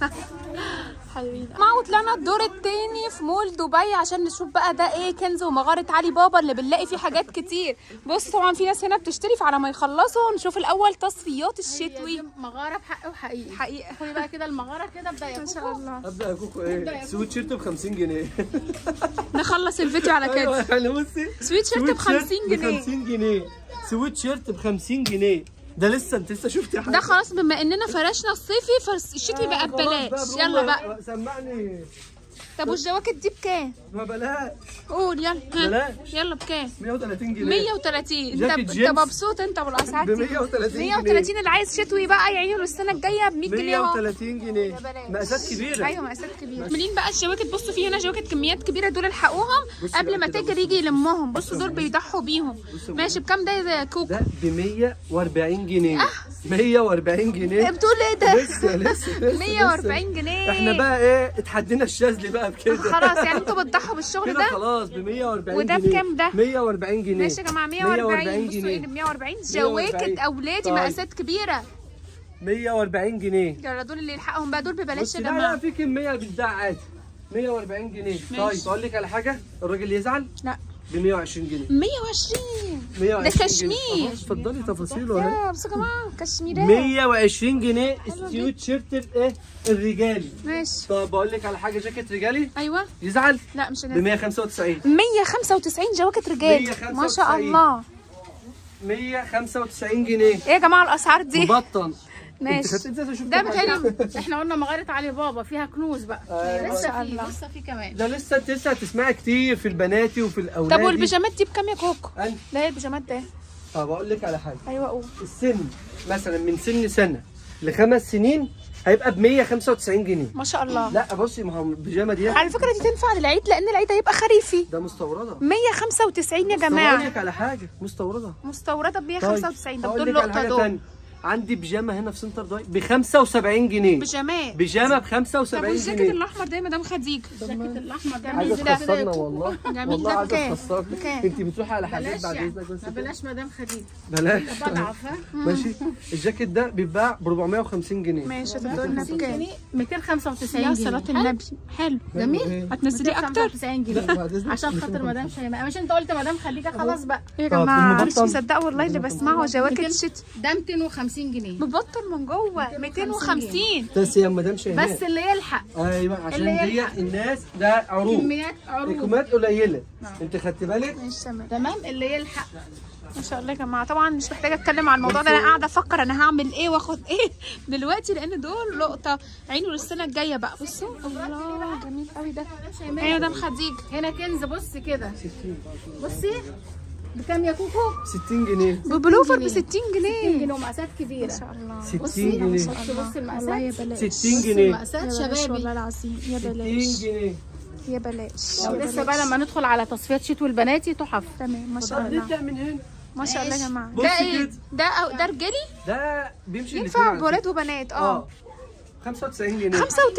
حلوين ما وطلعنا الدور التاني في مول دبي عشان نشوف بقى ده ايه كنز ومغاره علي بابا اللي بنلاقي فيه حاجات كتير بص طبعا في ناس هنا بتشتري فعلى ما يخلصوا نشوف الاول تصفيات الشتوي دي مغاره بحق وحقيقي حقيقه خدي بقى كده المغاره كده ابدا يا ما شاء كوكو الله ابدا يا كوكو ايه سويت شيرت ب 50 جنيه نخلص الفيديو على كده ايوه يعني بصي سويت شيرت ب 50 ب جنيه 50 جنيه سويت شيرت ب 50 جنيه ده لسه انت لسه شفتي حاجه ده خلاص بما اننا فرشنا الصيفي فالشتوي بقى ببلاش يلا بقى سمعني طب والجواكت دي بكام؟ ما بلاش قول يلا ها. بلاش. يلا بكام؟ 130 جنيه 130 انت جاكيت انت جينز. مبسوط انت بالاسعار دي ب 130 جنيه. 130 اللي عايز شتوي بقى يعينه السنه الجايه ب 100 جنيه اهو 130 جنيه بلاش. مقاسات كبيره ايوه مقاسات كبيره عاملين بقى الجواكت بصوا في هنا جواكت كميات كبيره دول الحقوهم بصي قبل بقى ما كده، تجري يجي يلمهم بصوا دول بيضحوا بيهم بصوا ماشي بكام ده يا كوكو؟ ده ب 140 جنيه 140 جنيه بتقول ايه ده؟ لسه لسه لسه 140 جنيه احنا بقى ايه اتحدينا الشاذلي بقى بكده خلاص يعني انتوا بتضحوا بالشغل كده ده؟ خلاص ب 140 وده جنيه بكام ده؟ 140 جنيه ماشي يا جماعه 140 بصوا ايه جنيه ب 140 140. جواكت اولادي طيب. مقاسات كبيره 140 جنيه يلا دول اللي يلحقهم بقى دول ببلاش بص يا لا لا جماعه في كميه بتتباع عادي 140 جنيه طيب اقول لك على حاجه الراجل يزعل لا ب 120 جنيه 120 120 ده جنيه. كشمير. أهو، اتفضلي تفاصيله اهي يا بصوا يا جماعه كشميرات 120 جنيه ستيوت شيرت الايه الرجالي ماشي طب بقول لك على حاجه جاكيت رجالي ايوه يزعل لا مش ب هنزل 195 195 جواكت رجال 195. ما شاء الله 195 جنيه ايه يا جماعه الاسعار دي مبطن ماشي انت كنت انت شفت ده حاجة؟ بتهيألي احنا قلنا مغاره علي بابا فيها كنوز بقى أيوة. ما شاء لسه في الله. لسه في كمان ده لسه انت لسه هتسمعي كتير في البناتي وفي الاولاد طب والبيجامات دي بكام يا كوكو؟ أنا ده هي البيجامات ده طب اقول لك على حاجه ايوه قول السن مثلا من سن سنه لخمس سنين هيبقى ب 195 جنيه ما شاء الله لا بصي ما هو البيجامه دي على فكره دي تنفع للعيد لان العيد هيبقى خريفي ده مستورده 195 يا طب اقول جماعه لك على حاجه مستورده مستورده ب 195 طب هقول دول لك على لقطه حاجه دول ثانيه عندي بيجامه هنا في سنتر داي ب 75 جنيه بيجامات بيجامه ب طب 75 والجاكيت جنيه الاحمر ده يا مدام خديجه الجاكيت الاحمر ده عايزه جميل ده. تخسرنا والله جميل والله ده عايزه بكام؟ تخسرنا بكام؟ انت بتروحي على حاجات بلاش بعد يعني اذنك بس ما بلاش مدام خديجه بلاش بضعف ها ماشي الجاكيت ده بيتباع ب 450 جنيه ماشي طب دول بكام؟ 295 يا جنيه صلاة النبي حلو جميل هتنزلي اكتر 295 جنيه لا، بعد إذنك. عشان خاطر مدام شيماء مش انت قلت مدام خديجه خلاص بقى يا طب جماعه مش المبطن؟ مصدقه والله اللي بسمعه جواكت شت ده 250 جنيه مبطل من جوه 250 بس يا مدام شيماء بس اللي يلحق ايوه عشان اللي دي يلحق. الناس ده عروض كميات عروض الكميات قليله انت خدت بالك ماشي تمام تمام اللي يلحق ما شاء الله يا جماعه طبعا مش محتاجه اتكلم عن الموضوع ده انا قاعده افكر انا هعمل ايه واخد ايه دلوقتي لان دول لقطه عينه للسنه الجايه بقى بصوا الله جميل قوي ده ايوه ده خديجه هنا كنز بص كده بصي بكام يا كوكو 60 جنيه ببلوفر ب 60 60 جنيه جنيه ومقاسات كبيره ما شاء الله 60 جنيه بص بص والله يا المقاسات بلاش 60 بص جنيه المقاسات يا بلاش شبابي والله العظيم يا 60 بلاش جنيه يا بلاش لو يا لسه بلاش. بقى لما ندخل على تصفيات شتوي البناتي تحف تمام ما شاء طب الله نبدا من هنا ما شاء الله يا جماعه بصي ده ايه كده. ده أو ده رجالي ده بيمشي الاتنين ينفع على بولاد فكرة. وبنات اه اه 95 جنيه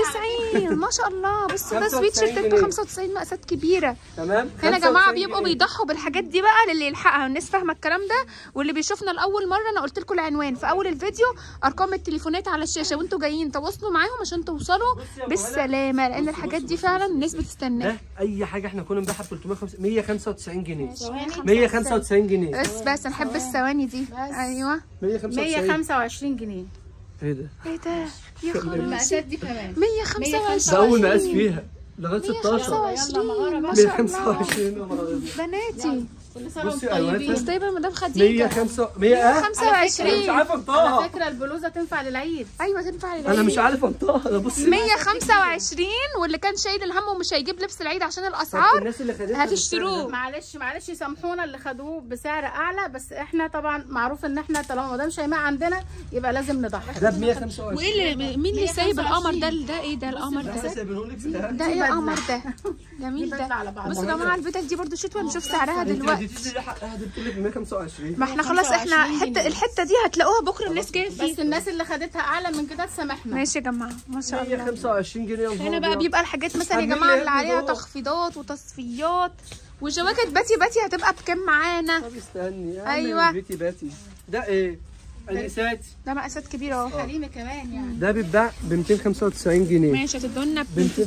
95 ما شاء الله بصوا ده 95 سويت شيرتات ب جنيه. 95 مقاسات كبيره تمام هنا يا جماعه 95 بيبقوا جنيه. بيضحوا بالحاجات دي بقى للي يلحقها والناس فاهمه الكلام ده واللي بيشوفنا لاول مره انا قلت لكم العنوان في اول الفيديو ارقام التليفونات على الشاشه وانتوا جايين تواصلوا معاهم عشان توصلوا يا بالسلامه لان بص- الحاجات بص- دي بص- فعلا بص. الناس بتستناها ده اي حاجه احنا كنا بنبيعها ب 350 195 جنيه ثواني 195 جنيه بس بس انا احب الثواني دي ايوه 195 125 جنيه ايه ده؟ ايه ده يا خلاص المقاسات دي كمان 125 ده اول مقاس فيها لغايه 16 125 ما شاء الله 125 يا نهار أبيض. بناتي كل سنه بصي وانتم ألوانها. طيبين بس طيبه مدام خديجه 105 100 اه انا مش 25 عارف على انطقها فكره البلوزه تنفع للعيد ايوه تنفع انا مش عارف انطقها ده بصي 125 واللي كان شايل الهم ومش هيجيب لبس العيد عشان طب الاسعار الناس اللي خدتها هتشتروه. معلش معلش سامحونا اللي خدوه بسعر اعلى بس احنا طبعا معروف ان احنا طالما مدام شيماء عندنا يبقى لازم نضحي ده ب 125 وايه اللي مين اللي سايب القمر ده ده ايه ده القمر انا ده سايبينهولك في الآخر. ده ايه القمر ده جميل بدلة ده على بعض. بصوا يا جماعه البدل دي برضو شتوى نشوف سعرها انت ما دلوقتي اديتيش لي حقها دي بتقول لك ب 125 ما احنا خلاص احنا 25 حته جنيه. الحته دي هتلاقوها بكره الناس جايه بس فيه الناس اللي خدتها اعلى من كده تسامحنا ماشي يا جماعه ما شاء الله 125 جنيه يا نهار هنا بقى أبيض. بيبقى الحاجات مثلا يا عاملين جماعه لي اللي عليها جوه. تخفيضات وتصفيات وجواكت باتي باتي هتبقى بكام معانا طب استني يا أيوة. أيوة. بيتي باتي ده ايه؟ انساتي ده مقاسات كبيره اهو حريمي كمان يعني ده بيتباع ب 295 جنيه ماشي هتدونا ب 200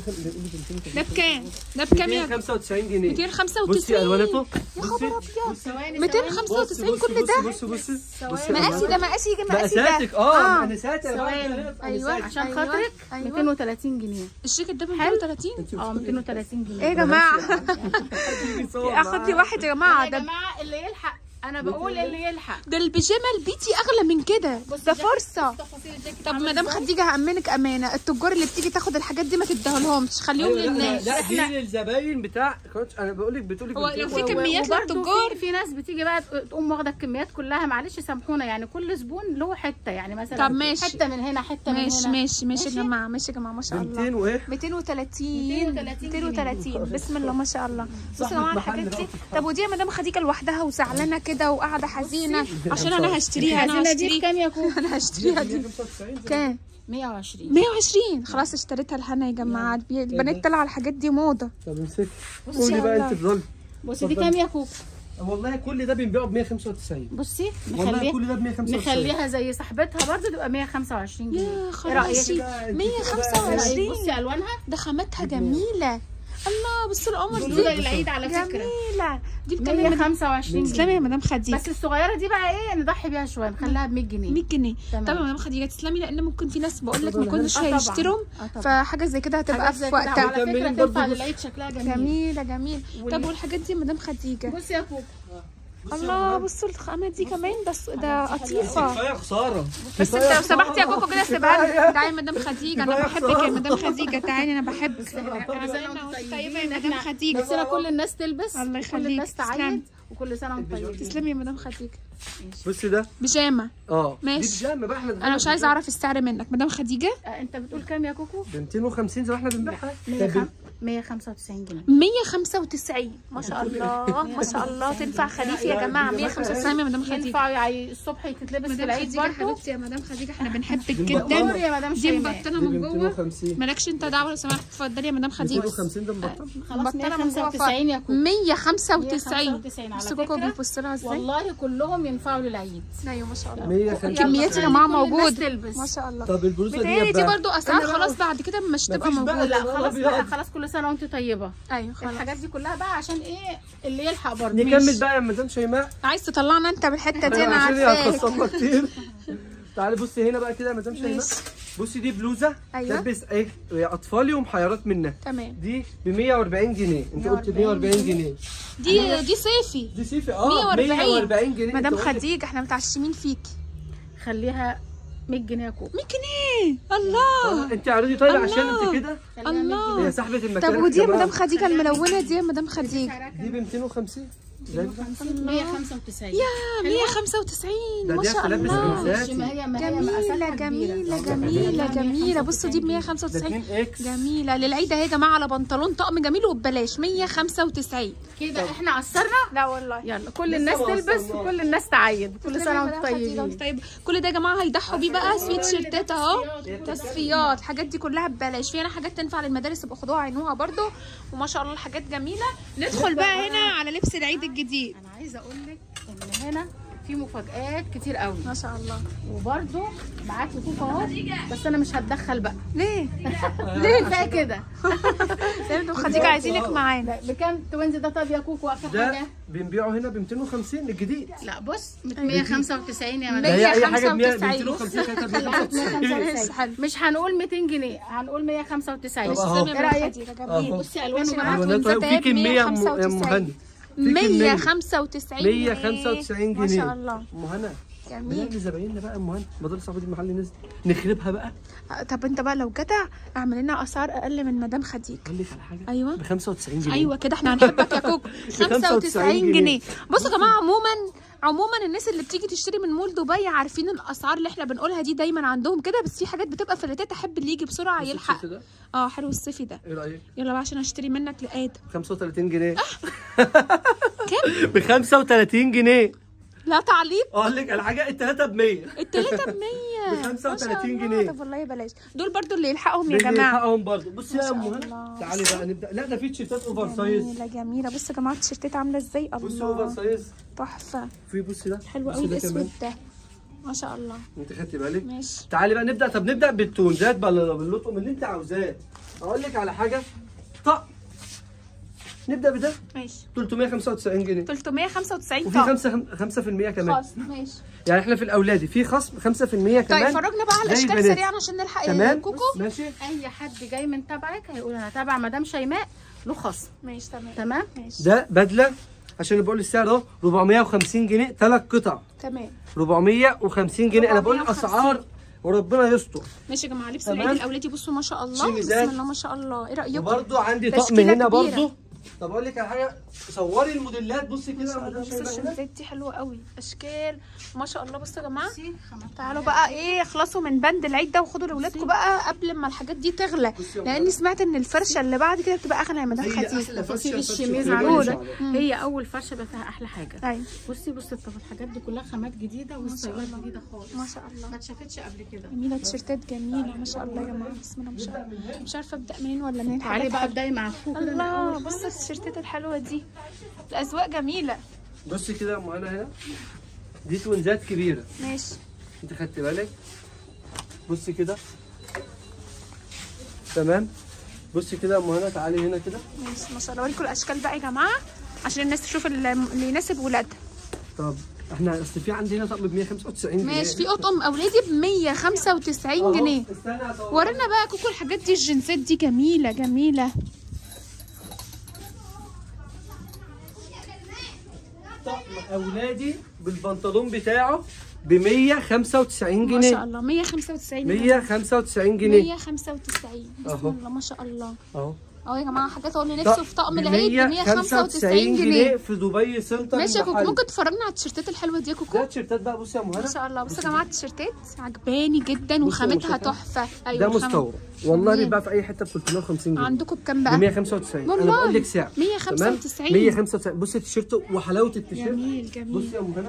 ده بكام ده بكام يا 295 جنيه 295 بصي الواناته يا خبر ابيض ثواني 295 كل ده بصي بصي بصي مقاسي ده مقاسي يجي مقاسي ده مقاساتك اه مقاساتي أنا بعمل ثواني. هنا في أيوة. مقاساتي. عشان أيوة. خاطرك أيوة. 230 جنيه الشيكت ده ب 230 اه 230 ايه جنيه يا جماعه هتيجي تصور اخد لي معايا. واحد يا جماعه يا ده جماعه اللي يلحق انا بقول اللي يلحق ده البيجامه البيتي اغلى من كده ده فرصه تفاصيل الجاكيت طب عامل مدام إزاي؟ خديجه هامنك امانه التجار اللي بتيجي تاخد الحاجات دي ما تديهالهمش خليهم أيوة، لا، للناس لا دي للزباين بتاع كوتش انا بقول لك بتقول لك هو لو في و- كميات وبرضه للتجار في, في ناس بتيجي بقى تقوم واخده الكميات كلها معلش سامحونا يعني كل زبون له حته يعني مثلا طب ماشي. حته من هنا حته من ماشي هنا ماشي ماشي يا جماعه ماشي يا جماعه ما شاء 200 الله وايه 230 230 بسم الله ما شاء الله بصوا يا صاحبة جماعه محل الحاجات دي بقى. طب ودي يا مدام خديجه لوحدها وزعلانه كده وقاعده حزينه عشان انا هشتريها انا الحزينه دي هشتري بكام يا كوكو انا هشتريها دي 195 كام 120 120 خلاص اشتريتها لهنا يا جماعه بي- البنات طلعوا على الحاجات دي موضه طب امسكي قولي بقى انت بظل بصي دي كام يا كوكو والله كل ده بنبيعه ب 195 بصي والله نخليها كل ده ب 195 نخليها زي صاحبتها برضه تبقى 125 جنيه يا ايه خراشي رايك 125 بصي الوانها ده خامتها جميله الله بصوا القمر بلوزه دي للعيد على فكره جميله دي بكام يا مدام 125 تسلمي جنيه يا مدام خديجه بس الصغيره دي بقى ايه نضحي بيها شويه نخليها ب 100 جنيه 100 جنيه تمام. طبعا يا مدام خديجه تسلمي لان ممكن في ناس بقول لك ما كنتش آه طبعاً. هيشتروا آه طبعاً. فحاجه زي كده هتبقى حاجات زي في كده وقتها على فكره وكملين تنفع برضه للعيد شكلها جميل جميله جميل وال- طب والحاجات دي يا مدام خديجه بصي يا كوكو الله بصوا الخامات دي كمان ده ده قطيفه كفايه خساره بس انت لو سمحتي يا كوكو كده سيبها لي تعالي يا مدام خديجه انا كفاية بحبك يا خسارة. مدام خديجه تعالي انا بحبك انا زي ما قلت طيبه يا مدام خديجه نفسنا كل الناس تلبس الله كل يخليك، الناس تسلمي. تعيد وكل سنه وانتم طيبين تسلمي يا مدام خديجه بصي ده بيجامه اه ماشي. دي بيجامه بقى احنا انا مش عايزه اعرف السعر منك مدام خديجه آه، انت بتقول كام يا كوكو ب 250 زي ما احنا بنبيعها 195 جنيه 195 ما شاء الله ما شاء الله تنفع خليفي يا جماعه 195 يا مدام خديجه ينفع يعني الصبح تتلبس في مدام العيد خديجه برضه حبيبتي يا مدام خديجه احنا بنحبك دي جدا دور يا مدام دي شيماء مبطنه دي ب من جوه 250 مالكش انت دعوه لو سمحت اتفضلي يا مدام خديجه 250 ده مبطل خلاص مبطنه من جوه 195 يا كوكو 195 195 على بس كوكو فكرة. بيبص لها ازاي والله كلهم ينفعوا للعيد ايوه ما شاء الله 150 كميات يا جماعه كل الناس موجود تلبس. ما شاء الله طب البلوزه بتهيألي دي دي بقى برضو اسعار خلاص بعد كده مش تبقى مفيش بقى موجوده لا خلاص أبيض. بقى خلاص كل سنه وانت طيبه ايوه خلاص الحاجات دي كلها بقى عشان ايه اللي يلحق برضه نكمل بقى يا مدام شيماء عايز تطلعنا انت بالحته دي انا عشان هي عارفاك هتخسرنا كتير تعالي بصي هنا بقى كده يا مدام شيماء ماشي. بصي دي بلوزه أيوة. تلبس ايه اطفالي ومحيرات منها تمام دي ب 140 جنيه انت قلت 140 جنيه دي دي صيفي دي سيفي اه 140 140 جنيه مدام أنت قلت- خديجه احنا متعشمين فيكي خليها 100 جنيه يا كوكو 100 جنيه الله انت اعرضي طيب عشان الله. انت كده خليها 100 الله هي صاحبه المكان طب ودي يا كمان. مدام خديجه الملونه دي يا مدام خديجه دي ب 250 195 يا 195 ده ما دي شاء اختلاف الله بس ما هي ما هي جميلة مقاساتها جميلة كبيرة. جميلة جميلة بصوا دي ب ده 195 2 اكس جميلة للعيد اهي يا جماعة على بنطلون طقم جميل وببلاش 195 كده احنا قصرنا لا والله يلا كل لسه الناس ما تلبس وصلناش. وكل الناس تعيد كل سنه وانتم طيبين طيب كل ده يا جماعه هيضحوا بيه بقى سويت شيرتات اهو تصفيات الحاجات دي كلها ببلاش في هنا حاجات تنفع للمدارس يبقى خدوها عينوها برضو وما شاء الله الحاجات جميله ندخل بقى هنا على لبس العيد الجديد انا عايزه اقول لك ان هنا في مفاجآت كتير قوي ما شاء الله وبرده معاكي كوكا اهو بس انا مش هتدخل بقى ليه ليه كفايه كده سيد وخديجه عايزينك معانا بكام توينز ده طب يا كوكو اخر ده حاجه بنبيعه هنا ب 250 الجديد لا بص 195 يا ده مدام هي اي حاجه ب 195. 250 كانت ب 195 حلو مش هنقول 200 جنيه هنقول 195 طب أهو. تمام ايه رايك خديجة، جميل. أهو. بصي الوانه ماشي بقى معاك. الوانات وانت وفي كميه يا م- يا 195. مهند في كمية. 195 جنيه 195 جنيه ما شاء الله ام هنا جميل بنعمل زبايننا بقى ام هنا مدار صاحبي المحل نزل نخربها بقى طب انت بقى لو جدع اعمل لنا اسعار اقل من مدام خديجه اقول لك على حاجه ايوه ب 95 جنيه ايوه كده احنا هنحبك يا كوكو 95 جنيه. جنيه بصوا يا جماعه عموما عموما الناس اللي بتيجي تشتري من مول دبي عارفين الاسعار اللي احنا بنقولها دي دايما عندهم كده بس في حاجات بتبقى فلاتات احب اللي يجي بسرعه بص يلحق الشيت ده اه حلو الصيفي ده ايه رايك يلا بقى عشان اشتري منك لادم 35 جنيه كام ب 35 جنيه لا تعليق اقول لك الحاجه الثلاثه ب 100 التلاته ب 100 ب 35 جنيه. طب والله بلاش دول برضو اللي يلحقهم يا بنجي جماعه نلحقهم برضه بصي يا ما ام شاء هنا الله. تعالي بقى نبدا لا ده في تيشيرتات اوفر سايز جميله جميله بصوا يا جماعه التيشيرتات عامله ازاي بصي اوفر الله سايز تحفه في بصي ده حلو بصي قوي ده كمان الاسود ده ما شاء الله انت خدتي بالك ماشي تعالي بقى نبدا طب نبدا بالتونزات ولا باللطم اللي انت عاوزاه اقول لك على حاجه طق نبدا بده ماشي 395 جنيه 395 وفي طقم 5 5% كمان خلاص ماشي يعني احنا في الاولادي في خصم 5% كمان طيب فرجنا بقى على زي الاشكال البنات. سريعا عشان نلحق تمام كوكو ماشي اي حد جاي من تبعك هيقول انا تبع مدام شيماء له خصم ماشي تمام تمام ماشي ده بدله عشان بقول السعر اهو 450 جنيه ثلاث قطع تمام 450 جنيه انا بقول 450. اسعار وربنا يستر ماشي يا جماعه لبس تمام. العيد الاولادي بصوا ما شاء الله شيميزات. بسم الله ما شاء الله ايه رايكم وبرده عندي طقم تشكيلة هنا كبيرة. برده طب اقول لك على حاجه صوري الموديلات بصي ما كده شاء يا الله مدام بص شيماء هنا. الشمسات دي حلوه قوي اشكال ما شاء الله بصوا يا جماعه بصي خمس تعالوا بقى ايه اخلصوا من بند العيد ده وخدوا لاولادكم بقى قبل ما الحاجات دي تغلى بصي يا لاني سمعت ان الفرشه اللي بعد كده بتبقى اغلى يا مدام هي خديجه أحلى فرشة تفاصيل فرشة الشميز الرجال عروضه الشعبية. هي اول فرشه بقى فيها احلى حاجه ايوه بصي بصي طب الحاجات دي كلها خامات جديده والستايلات جديده خالص ما شاء الله ما اتشافتش قبل كده جميله تيشيرتات جميله ما شاء الله يا جماعه بسم الله ما شاء الله مش عارفه ابدا منين ولا منين تعالي حاجات بقى حلوة. ابداي مع اخوك كده من الله الأول بص خالص. التيشيرتات الحلوه دي الاذواق جميله بصي كده يا ام هنا هنا دي توينزات كبيره ماشي انت خدت بالك بصي كده تمام بصي كده يا ام هنا تعالي هنا كده ماشي ما شاء الله اوريكم الاشكال بقى يا جماعه عشان الناس تشوف اللي اللي يناسب ولادها طب احنا اصل في عندنا طقم ب 195 جنيه ماشي في قطن اولادي ب 195 أهو، جنيه استنى أصور. ورينا بقى كوكو الحاجات دي الجنسات دي جميله جميله طقم اولادي بالبنطلون بتاعه ب 195 ما شاء جنيه الله 195 يا جماعة. 195 جنيه 195 بسم أهو. الله ما شاء الله اهو اهو يا جماعه حاجات هو اللي نفسه في طقم العيد ب 195 جنيه جنيه في دبي سنتر ماشي يا كوكو المحل. ممكن تفرجنا على التيشيرتات الحلوه دي يا كوكو ده تيشيرتات بقى بصي يا ام ما هنا شاء الله بصوا يا جماعه التيشيرتات عجباني جدا بصي يا وخامتها مصطفى. تحفه ايوه ده الخامة. مستورد والله جميل. بيتباع في اي حته ب 350 جنيه عندكم بكام ب بقى 195 انا والله. بقول لك سعر 195. تمام؟ 195 بصي التيشيرت وحلاوه التيشيرت جميل جميل بصي يا ام هنا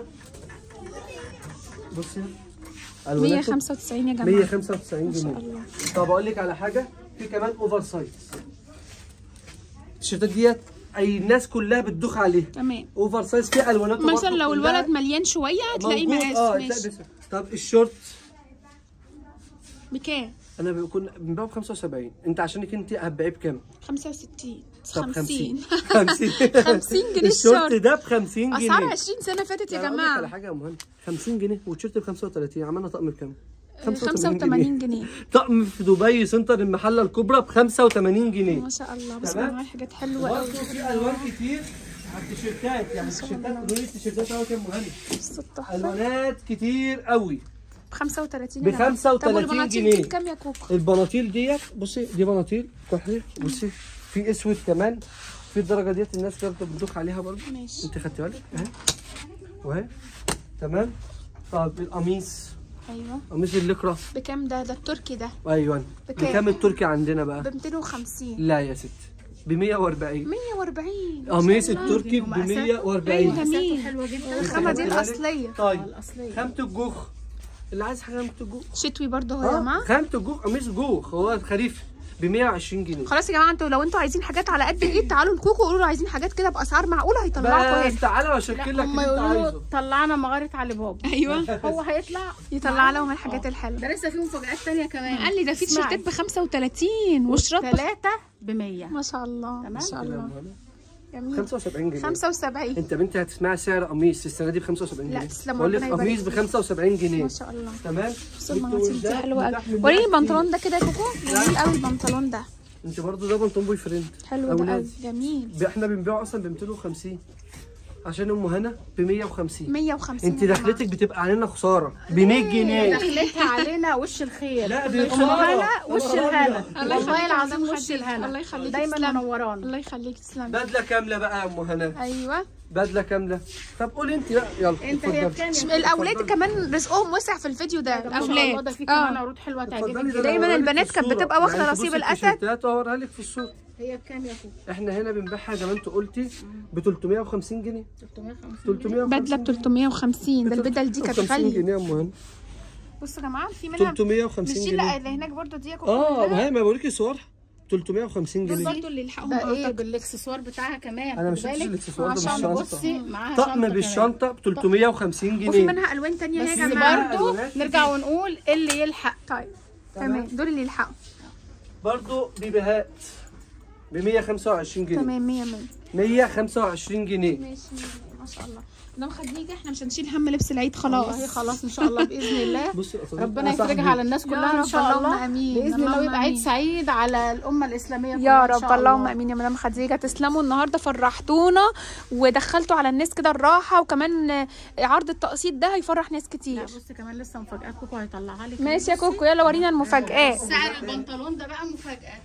بصي ألواناته 195 يا جماعه 195 ما شاء جنيه الله طب اقول لك على حاجه في كمان اوفر سايز التيشيرتات ديت اي الناس كلها بتدوخ عليها تمام اوفر سايز في الوانات مثلا لو الولد مليان شويه هتلاقيه مقاس اه ماشي هتلاقي بس- طب الشورت بكام انا بكون بنبيعه ب 75 انت عشانك انت هتبيعيه بكام؟ 65 طب 50 50 50 جنيه الشورت الشورت. ده ب 50 جنيه اسعار 20 سنه فاتت يا لا، أقول لك على جماعه حاجه يا مهند 50 جنيه والتيشيرت ب 35 عملنا طقم بكام؟ 85 جنيه طقم في دبي سنتر المحله الكبرى ب 85 جنيه ما شاء الله بس تمام. والله حاجات حلوه قوي برضه في الوان كتير على التيشيرتات يعني التيشيرتات لون التيشيرتات اهو كام مهند بص التحفه الوانات كتير قوي ب 35 ب 35 طب والبناطيل جنيه. دي بكام يا كوكو؟ البناطيل ديت بصي دي بناطيل كحلي بصي في اسود كمان في في الدرجه ديت الناس كانت بتدوخ عليها برضه ماشي انت خدت بالك اهي واهي تمام طب القميص ايوه قميص الليكرا بكام ده ده التركي ده ايوه بكام؟ بكام التركي عندنا ب بقى 250 لا يا ست ب 140 140 قميص التركي ب ومقاسات- 140 جميل حلوه جدا الخامة دي خدت بالك؟ الأصلية طيب الاصليه خامة الجوخ اللي عايز حاجة خامة الجوخ شتوي برضه اهو يا اه جماعة خامة الجوخ قميص جوخ هو خريف ب 120 جنيه خلاص يا جماعة انتوا لو انتوا عايزين حاجات على قد الايد تعالوا لكوكو وقولوا له عايزين حاجات كده بأسعار معقولة هيطلعوا بس هنا تعالى واشكل لك هم اللي انت يقولوا له عايزه طلعنا مغاره علي بابا ايوه هو هيطلع يطلع لهم الحاجات الحلوة ده لسه في مفاجآت تانية كمان قال لي ده في اسمعي. تيشيرتات ب 35 وشراب ب- ثلاثة ب 100 ما شاء الله ما تمام. شاء الله جميل 75 جنيه 75 انت بنتي هتسمعي سعر قميص السنه دي ب 75 لا، جنيه تسلم، بقول لك ربنا يبارك قميص ب فيك. 75 جنيه ما شاء الله تمام بصوا المناطيل دي والتوزيع حلوة متاح قوي من وريني تحت البنطلون ده كده يا كوكو جميل قوي البنطلون ده انت برضه ده بنطلون بوي فريند حلو ده قوي أولاد. جميل ب- احنا بنبيعه اصلا ب 250 عشان ام هنا ب 150 150 انت يا جماعة. دخلتك بتبقى علينا خساره ب 100 جنيه دخلتها علينا وش الخير لا، دي ام خسارة. هنا وش يا نهار الهنا أبيض. الله والله يخليك العظيم يا وش خديجة. الهنا الله يخليك دايما تسلم. منورانا الله يخليك تسلم بدله كامله بقى يا ام هنا ايوه بدله كامله طب قولي انت بقى يلا انت هي اتفضلي. بكام يا الاولاد كمان رزقهم وسع في الفيديو ده ما شاء الله الاولاد ده في كمان اه عروض حلوه اتفضلي، تعجبك ده أنا دايماً هوريها لك البنات في كانت الصورة. بتبقى واخدة يعني نصيب تبصي الأسد. التيشيرتات وهوريها لك في الصوره هي بكام يا اخو احنا هنا بنبيعها زي ما انت قلتي ب 350 جنيه 350 350 بدله ب 350 ده البدل دي كانت 50 غاليه جنيه يا ام هنا بصوا يا جماعه في منها 350 مش دي جنيه لا اللي هناك برضو دي يا كوكو اه كلها. ما هي ما بقولك صور 350 دول جنيه برضو اللي يلحقهم ده ايه أعتقد. بالاكسسوار بتاعها كمان انا ما خد شفتش بالك. الاكسسوار ده عشان بالشنطه بصي معاها طقم شنطة بالشنطه ب 350 وفي جنيه منها الوان تانية كمان. يا بس جماعه برضه ألوانات نرجع ونقول اللي يلحق طيب تمام دول اللي يلحقوا برضو بيبيهات ب 125 جنيه تمام 100 100 125 جنيه ماشي ما شاء الله مدام خديجه احنا مش هنشيل هم لبس العيد والله خلاص خلاص ان شاء الله باذن الله بصي يا صديقي، ربنا أنا صاحبي. يفرجها على الناس كلها ان رب، شاء اللهم الله آمين، باذن الله اللهم ويبقى عيد آمين. سعيد على الامه الاسلاميه كلها يا إن رب شاء اللهم الله. امين يا مدام خديجه تسلموا النهارده فرحتونا ودخلتوا على الناس كده الراحه وكمان عرض التقسيط ده هيفرح ناس لا كتير بصي كمان لسه مفاجآت كوكو هيطلعها لك ماشي يا كوكو يلا ورينا المفاجآت سعر البنطلون ده بقى مفاجأة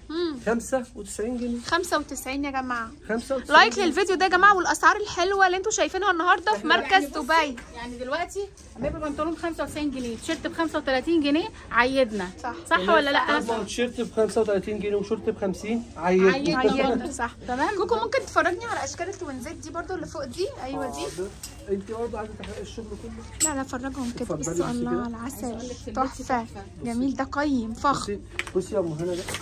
95 جنيه 95 يا جماعه 95 لايك للفيديو ده يا جماعه والاسعار الحلوه اللي انتوا شايفينها النهارده في مركز دبي يعني دلوقتي لما يبقى بنطلون ب 95 جنيه تيشيرت ب 35 جنيه عيدنا صح. صح ولا لا؟ طبعا تيشيرت ب 35 جنيه وشورت ب 50 عيد عيدنا صح تمام كوكو ممكن تفرجني على اشكال التوينزات دي برضو اللي فوق دي ايوه دي انت برضه عايزه تحققي الشغل كله لا لا فرجهم كده اتفضلي بصوا بس الله كده. على العسل أقول لك في البيت تحفه تحفة. جميل ده قيم فخم بصي بصي يا ام هنا ده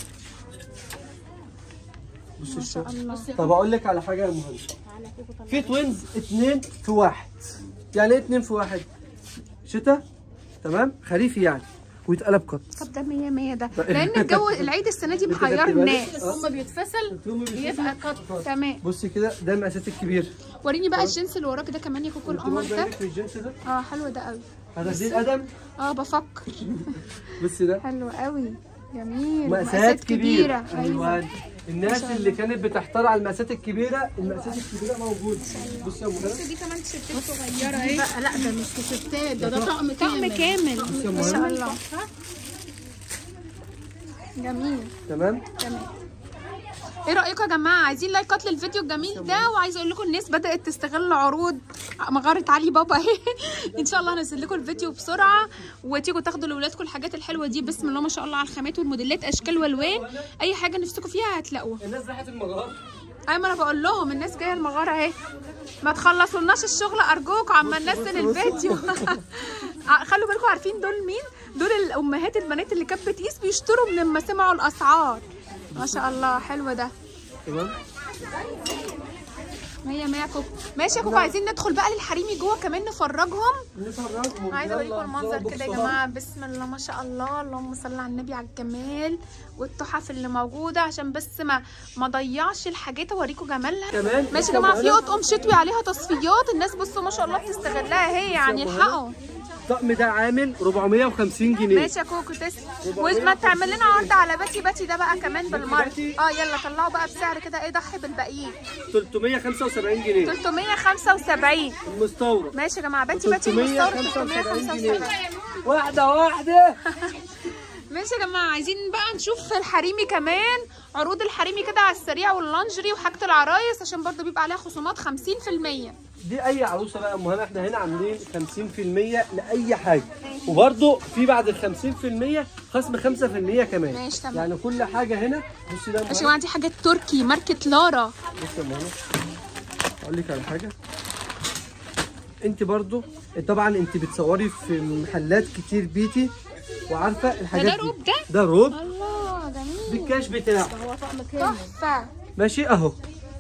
بصي ما شاء الشغل الله طب اقول لك على حاجه يا ام هنا في توينز اتنين في واحد يعني ايه اتنين في واحد شتاء تمام خريفي يعني ويتقلب قط طب ده 100 100 ده لان الجو العيد السنه دي محير خدتي بالك؟ الناس هم بيتفصل بيبقى قط تمام بصي كده ده المقاسات الكبير وريني بقى الجنس اللي وراك ده كمان يا كوكو انت القمر برضه ده عندك في الجنس ده اه حلو ده قوي هذا دي القدم اه بفكر بصي ده حلو قوي جميل مقاسات كبيرة ايوه ايوه الناس اللي كانت بتحتار على المقاسات الكبيرة المقاسات الكبيرة موجودة بصي يا ام هنا دي كمان تيشيرتات صغيره دي بقى لا ده مش تيشيرتات ده ده طقم طقم كامل كامل ما شاء الله جميل تمام تمام ايه رايكم يا جماعه عايزين لايكات للفيديو الجميل ده وعايزه اقول لكم الناس بدات تستغل عروض مغاره علي بابا اهي ان شاء الله هنزل لكم الفيديو بسرعه وتيجوا تاخدوا لاولادكم الحاجات الحلوه دي بسم الله ما شاء الله على الخامات والموديلات اشكال والوان اي حاجه نفسكم فيها هتلاقوها الناس راحت المغار اي ما انا بقول لهم الناس جايه المغاره اهي ما تخلصولناش الشغل ارجوكم عما ننزل الفيديو خلوا بالكم عارفين دول مين دول الامهات البنات اللي كانت بتقيس بيشتروا من لما سمعوا الاسعار ما شاء الله حلو ده تمام مية مية كوكو ماشي يا كوكو عايزين ندخل بقى للحريمي جوه كمان نفرجهم نفرجهم عايزه اوريكم يلا، المنظر ظبط كده يا الصحاب. جماعه بسم الله ما شاء الله اللهم صل على النبي على الجمال والتحف اللي موجوده عشان بس ما ما ضيعش الحاجات اوريكم جمالها كمان ماشي يا جماعه في اطقم شتوي عليها تصفيات الناس بصوا ما شاء الله بتستغلها اهي يعني الحقوا الطقم ده عامل 450 جنيه ماشي يا كوكو تسلم وما تعمل لنا عرض على باتي باتي ده بقى كمان بالمره باتي. اه يلا طلعوا بقى بسعر كده ايه ضحي بالباقيين 375 جنيه 375 المستورد ماشي يا جماعه باتي باتي المستورد 375 375 جنيه واحدة واحدة ماشي يا جماعه عايزين بقى نشوف الحريمي كمان عروض الحريمي كده على السريع واللانجري وحاجه العرايس عشان برضو بيبقى عليها خصومات 50% دي اي عروسه بقى يا ام هنا احنا هنا عاملين 50% لاي حاجه وبرده في بعد ال 50% خصم 5% كمان ماشي، تمام. يعني كل حاجه هنا بصي ده يا أم ماشي يا هنا. جماعه دي حاجات تركي ماركه لارا بصي يا أم هنا اقول لك على حاجه انت برضو طبعا انت بتصوري في محلات كتير بيتي وعارفه الحاجات ده دي. روب ده؟ ده روب الله جميل بالكاش بتاعه هو طقم كامل تحفه ماشي اهو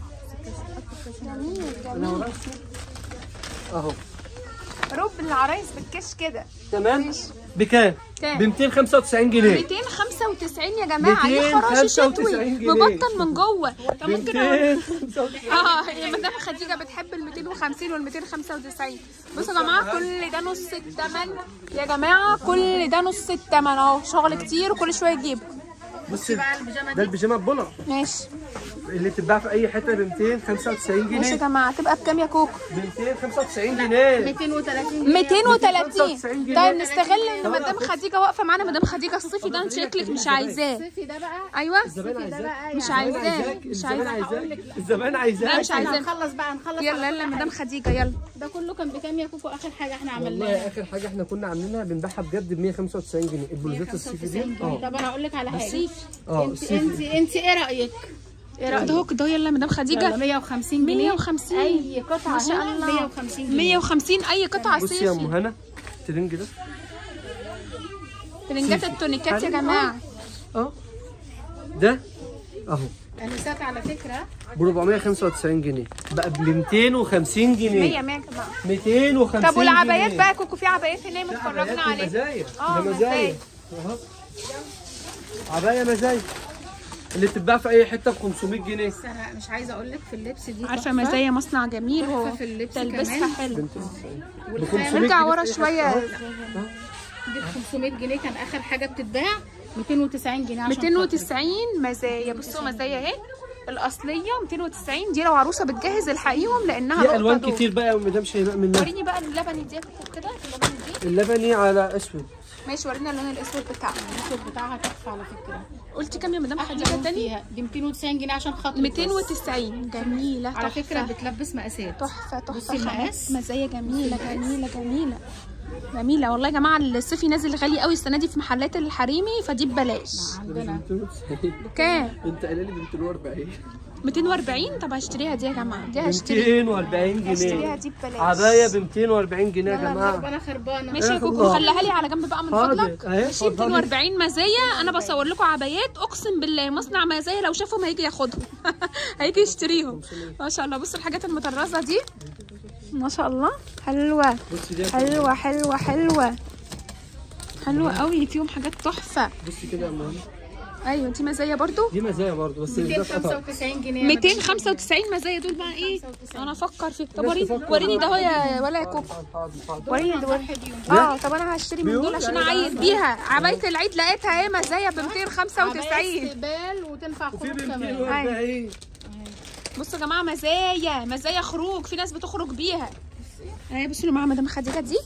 جميل انا جميل وراك اهو روب العرايس بالكاش كده تمام بكام؟ كام؟ ب 295 جنيه 295 يا جماعه ليه 295 خراج شتوي جنيه. مبطن من جوه طب ممكن اقول 295 اه هي مدام خديجه بتحب ال 250 وال 295 بصوا يا جماعه كل ده نص الثمن يا جماعه كل ده نص الثمن اهو شغل كتير وكل شويه تجيب بصي بقى البيجامه ده البيجامه ببولر ماشي اللي بتتباع في اي حته ب 295 ماشي يا جنيه جماعه تبقى بكام يا كوكو ب 295 جنيه 230 جنيه 230 295 جنيه. طيب نستغل ان طب أنا مدام أخد- خديجه واقفه معانا مدام خديجه الصيفي ده انت شكلك مش عايزاه الصيفي ده بقى ايوه الزبائن عايزاك مش الزبائن عايزاه عايزاك مش الزبائن عايزاه عايزاك الزبائن لا عايزاك مش عايزاه هنخلص بقى نخلص يلا على يلا كل مدام حاجة. خديجه يلا ده كله كان بكام يا كوكو اخر حاجه احنا والله عملناها اخر حاجه احنا كنا عاملينها بنبيعها بجد ب 195 جنيه البلوزات الصيفي دي 195 جنيه اه طب انا هقول لك على حاجه اه انت الصيفي. انت انت ايه رايك؟ ايه رايك؟ ده هو كده يلا مدام يلا خديجه 150 جنيه 150 اي قطعه ما شاء هنا الله 150 جنيه 150 اي قطعه بصي يا ام صيفي هنا الترنج ده ترنجات صيفي. التونيكات يا حلو. جماعه اه ده اهو انسات على فكره ب 495 جنيه بقى ب 250 100 جنيه 100 يا جماعه 250 طب والعبايات جنيه. بقى كوكو في عبايات هنا لا، اتفرجنا عبايات عليها مزايا اه، ده مزايا. مزايا اهو عبايه مزايا اللي بتتباع في اي حته ب 500 جنيه بس انا مش عايزه اقول لك في اللبس دي عارفه تحفة. مزايا مصنع جميل تحفة هو في اللبس تلبسها كمان. حلو ب والخامة 500 نرجع جنيه ورا في أي شوية. حتة. دي ب 500 جنيه كان اخر حاجه بتتباع 290 جنيه عشان 290 مزايا بصوا مزايا اهي الاصليه 290 دي لو عروسه بتجهز الحقيقهم لانها في الوان نقطة كتير بقى يا مدام شيماء منها وريني بقى اللبني دي يا كوكو كده اللبني دي اللبني على اسود ماشي ورينا اللون الاسود بتاعها الاسود بتاعها تحفه على فكره قلتي كام يا مدام احلى خديجه لون تاني فيها دي 290 جنيه عشان خاطر 290 جميله على فكره تحفه بتلبس مقاسات تحفه بصي تحفه خامات المقاس. مزايا جميله جميله جميله جميله والله يا جماعه الصيفي نازل غالي قوي السنه دي في محلات الحريمي فدي ببلاش عندنا 290 كام انت قايله لي ب 240 240 طب هشتريها دي يا جماعه دي هشتريها 240 هشتريها جنيه دي ببلاش عبايه ب 240 جنيه يا جماعه خربانه خربانه ماشي يا يا كوكو الله. خليها لي على جنب بقى من حاضر. فضلك أهي، ماشي اتفضلي. 240 مزايا انا بصور لكم عبايات اقسم بالله مصنع مزايا لو شافهم هيجي ياخدهم هيجي يشتريهم ما شاء الله بصوا الحاجات المطرزه دي ما شاء الله حلوه بصي دي حلوه حلوه حلوه حلوه قوي فيهم حاجات تحفه بصي كده يا ماما ايوه دي مزايا برضو دي مزايا برضه بس ده اتقطع 295 جنيه 295 مزايا دول بقى ايه انا افكر فيه طب وريني وريني ده هو يا ولا يا كوكو حاضر حاضر وريني دول اه طب انا هشتري من دول عشان اعيد بيها عبايه العيد لقيتها ايه مزايا ب 295 استقبال وتنفع وفي خروج ب كمان 240 بصوا يا جماعه مزايا مزايا خروج في ناس بتخرج بيها اهي بصوا يا جماعه مدام خديجه دي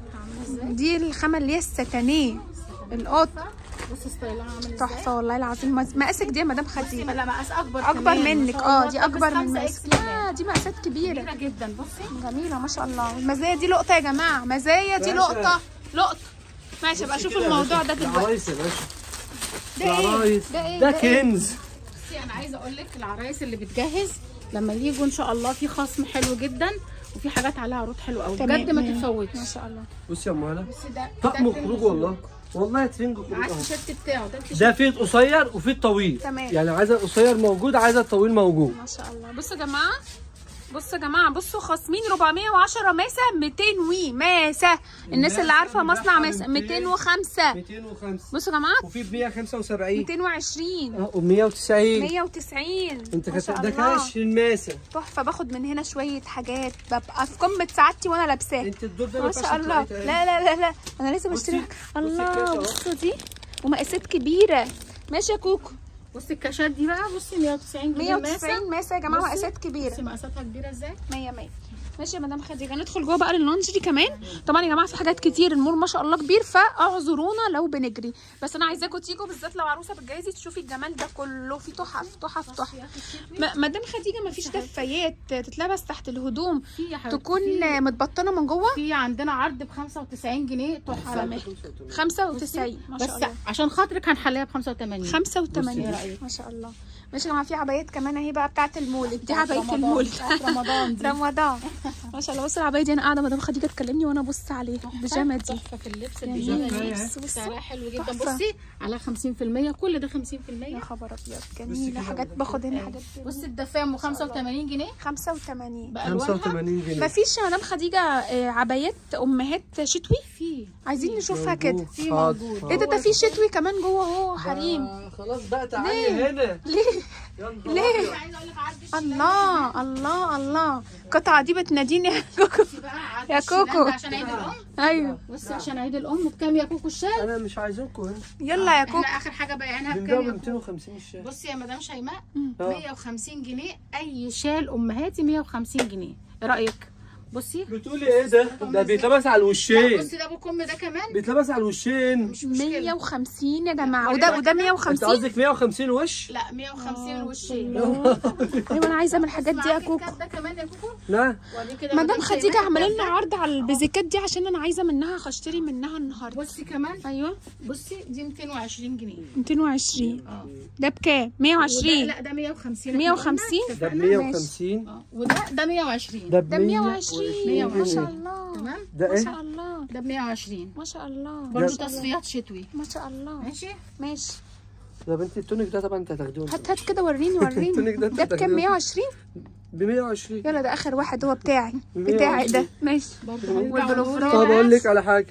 دي الخامه اللي هي الستانيه القط بص ستايلها عامل ازاي تحفه والله العظيم مز- مقاسك دي يا مدام خديجه لا مقاس اكبر اكبر كمان، ما منك شاء الله. اه دي تلبس اكبر من 5 مقاسك إكس كمان. لا دي مقاسات كبيره كبيره جدا بصي جميله ما شاء الله المزايا دي لقطه يا جماعه مزايا دي باشا. لقطه لقطه ماشي ابقى اشوف الموضوع ده دلوقتي العرايس يا باشا ده ايه العرايس ده ايه ده ده إيه؟ كنز بصي انا عايزه اقول لك العرايس اللي بتجهز لما يجوا ان شاء الله في خصم حلو جدا وفي حاجات عليها عروض حلوه قوي تمام. بجد ما ما تتفوتش شاء الله بصي يا ام هلا بصي ده طقم ده خروج والله والله ترنج خروج مع اهو التيشيرت بتاعه ده التيشيرت ده فيه القصير وفيه الطويل تمام. يعني عايزه القصير موجود عايزه الطويل موجود ما شاء الله بصوا يا جماعه بصوا يا جماعه بصوا خاصمين 410 ماسه 200 وي ماسه الناس اللي عارفه مصنع ماسه 205 205 بصوا يا جماعه وفي ب 175 220 اه و190 190 انت ما كت... شاء ده الله. كاش الماسه تحفه باخد من هنا شويه حاجات ببقى في قمه سعادتي وانا لابساه انت الدور ده ما ينفعش شاء الله تلاقيه لا لا لا لا انا لسه بصي- بشتري بصي الكاش الله اهو. بصوا دي ومقاسات كبيره ماشي يا كوكو بصي الكاشات دي بقى بصي 190 جنيه 190 ماسه يا جماعه بصي. مقاسات كبيره بصي مقاساتها كبيره ازاي 100 100 ماشي يا مدام خديجه ندخل جوه بقى لللانجري كمان طبعا يا جماعه في حاجات كتير المول ما شاء الله كبير فاعذرونا لو بنجري بس انا عايزاكم تيجوا بالذات لو عروسه بتجهزي تشوفي الجمال ده كله في تحف تحف تحف م- مدام خديجه ما فيش دفايات تتلبس تحت الهدوم في يا حبيبتي تكون في- متبطنه من جوه في عندنا عرض ب 95 جنيه تحفه على مهلك 95 ما بس شاء الله عشان خاطرك هنحليها ب 85 85 بصي، إيه رأيك؟ ما شاء الله ماشي يا جماعه في عبايات كمان اهي بقى بتاعه المولد دي بتاعت عبايه رمضان، المولد بتاعت رمضان دي. رمضان ما شاء الله بصوا العبايه دي انا قاعده مدام خديجه تكلمني وانا ابص عليها البيجامه دي تحفه في اللبس جميل. البيجامه دي بص- بص. سعرها حلو جدا تحفة. بصي على 50% كل ده 50% يا خبر ابيض جميله حاجات باخد هنا حاجات بصي الدفايه ام 85 جنيه 85 بالوانها 85 جنيه ما فيش يا مدام خديجه آه، عبايات امهات شتوي في عايزين نشوفها كده في حاضر، موجود. حاضر. ايه ده ده في شتوي كمان جوه اهو حريم آه، خلاص بقى تعالي هنا ليه يا نهار ليه عايزه اقول لك عرض الله الله الله القطعه دي بتناديني يا كوكو الشيلان بقى عرض يا الشيلان كوكو. ده عشان عيد الام ايوه بصي عشان عيد الام بكام يا كوكو الشال انا مش عايزاكم هنا يلا يا كوكو احنا اخر حاجه بايعينها بنبيعه بكام ب يا كوكو 250 الشهر بصي يا مدام شيماء آه. 150 جنيه اي شال امهاتي 150 جنيه ايه رايك بصي بتقولي ايه ده؟ ده بيتلبس على الوشين بصي ده ابو كم ده كمان بيتلبس على الوشين مش مشكله 150 يا جماعه وده وده انت 150 قصدك 150 وش؟ لا 150 الوشين ايوه انا عايزه من الحاجات دي يا معاكي كوكو الكات ده كمان يا كوكو لا وريني كده مدام شيماء خديجه عامله الكات لنا ده. عرض على البيزيكات دي عشان انا عايزه منها هشتري منها النهارده بصي كمان ايوه بصي دي 220 جنيه 220 اه ده بكام وده 120 لا ده 150 150 ده ب 150 اه وده ده 120 ده ب ده 120 ما شاء الله تمام ده ما ايه؟ شاء الله ده ب 120 ما شاء الله برضه تصفيات شتوي ما شاء الله ماشي ماشي ده بنتي التونيك ده طبعا انت هتاخدوه هات هات كده وريني وريني التونيك ده ده بكام 120 ب 120 يلا ده اخر واحد هو بتاعي بتاعي ده ماشي برضه والبلوفرات. طب اقول لك على حاجه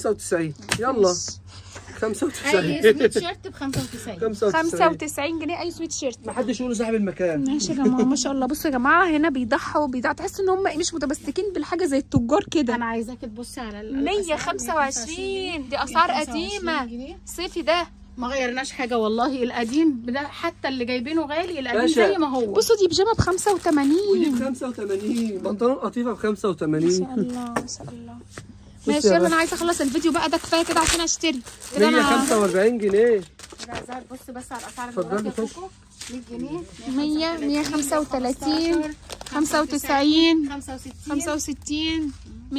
95 يلا اي 95 سويت شيرت ب 95 95 95 جنيه اي سويت شيرت ما حدش يقول صاحب المكان ماشي يا جماعه ما شاء الله بصوا يا جماعه هنا بيضحوا بيضحوا تحس ان هم مش متمسكين بالحاجه زي التجار كده انا عايزاكي تبصي على ال- الأسعار. 125 دي اسعار 125 قديمه جنيه. صيفي ده ما غيرناش حاجه والله القديم ده حتى اللي جايبينه غالي القديم باشا. زي ما هو بصوا دي بيجامه ب 85 ودي ب 85 بنطلون قطيفه ب ما شاء 85 الله ما شاء الله بصي ماشي يا يلا باشا. انا عايزه اخلص الفيديو بقى ده كفايه كده عشان اشتري كده انا 145 جنيه ده بص بس على الاسعار اتفضلي دلوقتي يا خش. كوكو 100 جنيه 100 135 95 95 65 65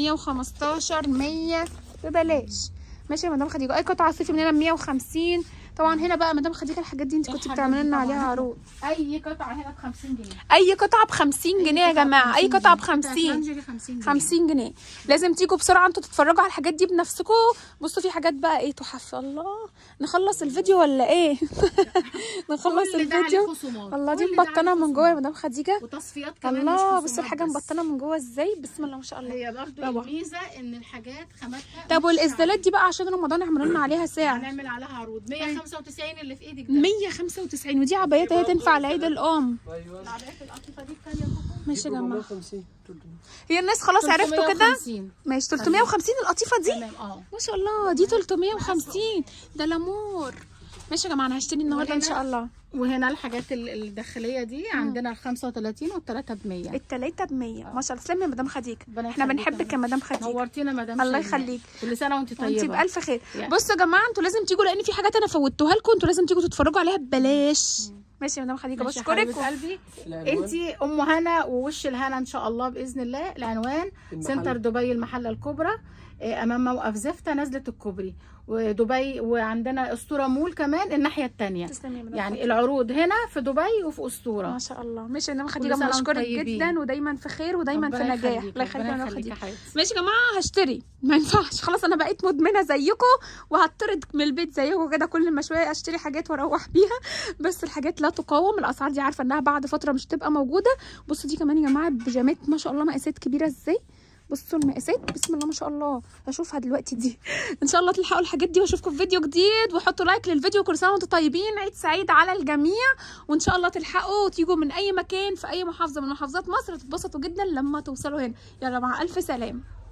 115 100 ببلاش ماشي يا مدام خديجه اي قطعه صيفي من هنا 150 طبعا هنا بقى مدام خديجه الحاجات دي انت كنت الحاجات بتعملي دي لنا طبعاً. عليها عروض اي قطعه هنا ب 50 جنيه اي قطعه ب 50 جنيه يا جماعه اي قطعه ب 50 50 50 جنيه 50 جنيه لازم تيجوا بسرعه انتوا تتفرجوا على الحاجات دي بنفسكم بصوا في حاجات بقى ايه تحف الله نخلص الفيديو ولا ايه نخلص كل ده عليه الفيديو خصومات. الله دي كل ده مبطنه عليه من جوه يا خصومات. مدام خديجه وتصفيات كمان الله مش بصوا خصومات الحاجه بس. مبطنه من جوه ازاي بسم الله ما شاء الله هي برضه طبعا. الميزه ان الحاجات خاماتها طب مش والازدالات دي بقى عشان رمضان اعملوا لنا عليها ساعه هنعمل عليها عروض 195 اللي في ايدك ده 195 ودي عبايات اهي تنفع لعيد الام ايوه العبايات القطيفه دي بكام يا كوكو؟ ماشي يا جماعه 450 هي الناس خلاص عرفتوا كده 350. ماشي 350 القطيفه دي تمام اه ما شاء الله دي 350 ده لامور ماشي يا جماعه انا هشتري النهارده ان شاء الله وهنا الحاجات ال- الداخليه دي عندنا ال 35 والثلاثه ب 100 التلاته ب 100 ما شاء الله تسلمي يا مدام خديجه ربنا احنا يخليك بنحبك يا يا مدام خديجه نورتينا مدام الله شيماء. يخليك. كل سنه وانت طيبه وانتي بالف خير يعني. بصوا يا جماعه انتوا لازم تيجوا لان في حاجات انا فوتوها لكم انتوا لازم تيجوا تتفرجوا عليها ببلاش ماشي يا مدام خديجه ماشي يا بشكرك حبيبة قلبي العنوان؟ انت ام هنا ووش الهنا ان شاء الله باذن الله العنوان المحل. سنتر دبي المحله الكبرى آه، امام موقف زفته نزله الكوبري ودبي وعندنا اسطوره مول كمان الناحيه الثانيه تسلمي يا مدام يعني العروض هنا في دبي وفي ما اسطوره شاء الله ماشي يا مدام كل خديجه سنة وانتم بشكرك طيبين. جدا ودايما في خير ودايما في ربنا نجاح يخليك، الله يخليك يا ربنا مدام يخليك يا خديجه حبيبتي ماشي يا جماعه هشتري ما ينفعش خلاص انا بقيت مدمنه زيكم وهطرد من البيت زيكم كده كل ما شويه اشتري حاجات واروح بيها بس الحاجات لا تقاوم الاسعار دي عارفه انها بعد فتره مش هتبقى موجوده بصوا دي كمان يا جماعه بيجامات ما شاء الله مقاسات كبيره ازاي بصوا المقاسات بسم الله ما شاء الله هشوفها دلوقتي دي ان شاء الله تلحقوا الحاجات دي واشوفكم في فيديو جديد وحطوا لايك للفيديو كل سنه وانتم طيبين عيد سعيد على الجميع وان شاء الله تلحقوا وتيجوا من اي مكان في اي محافظه من محافظات مصر تتبسطوا جدا لما توصلوا هنا يلا مع الف سلامه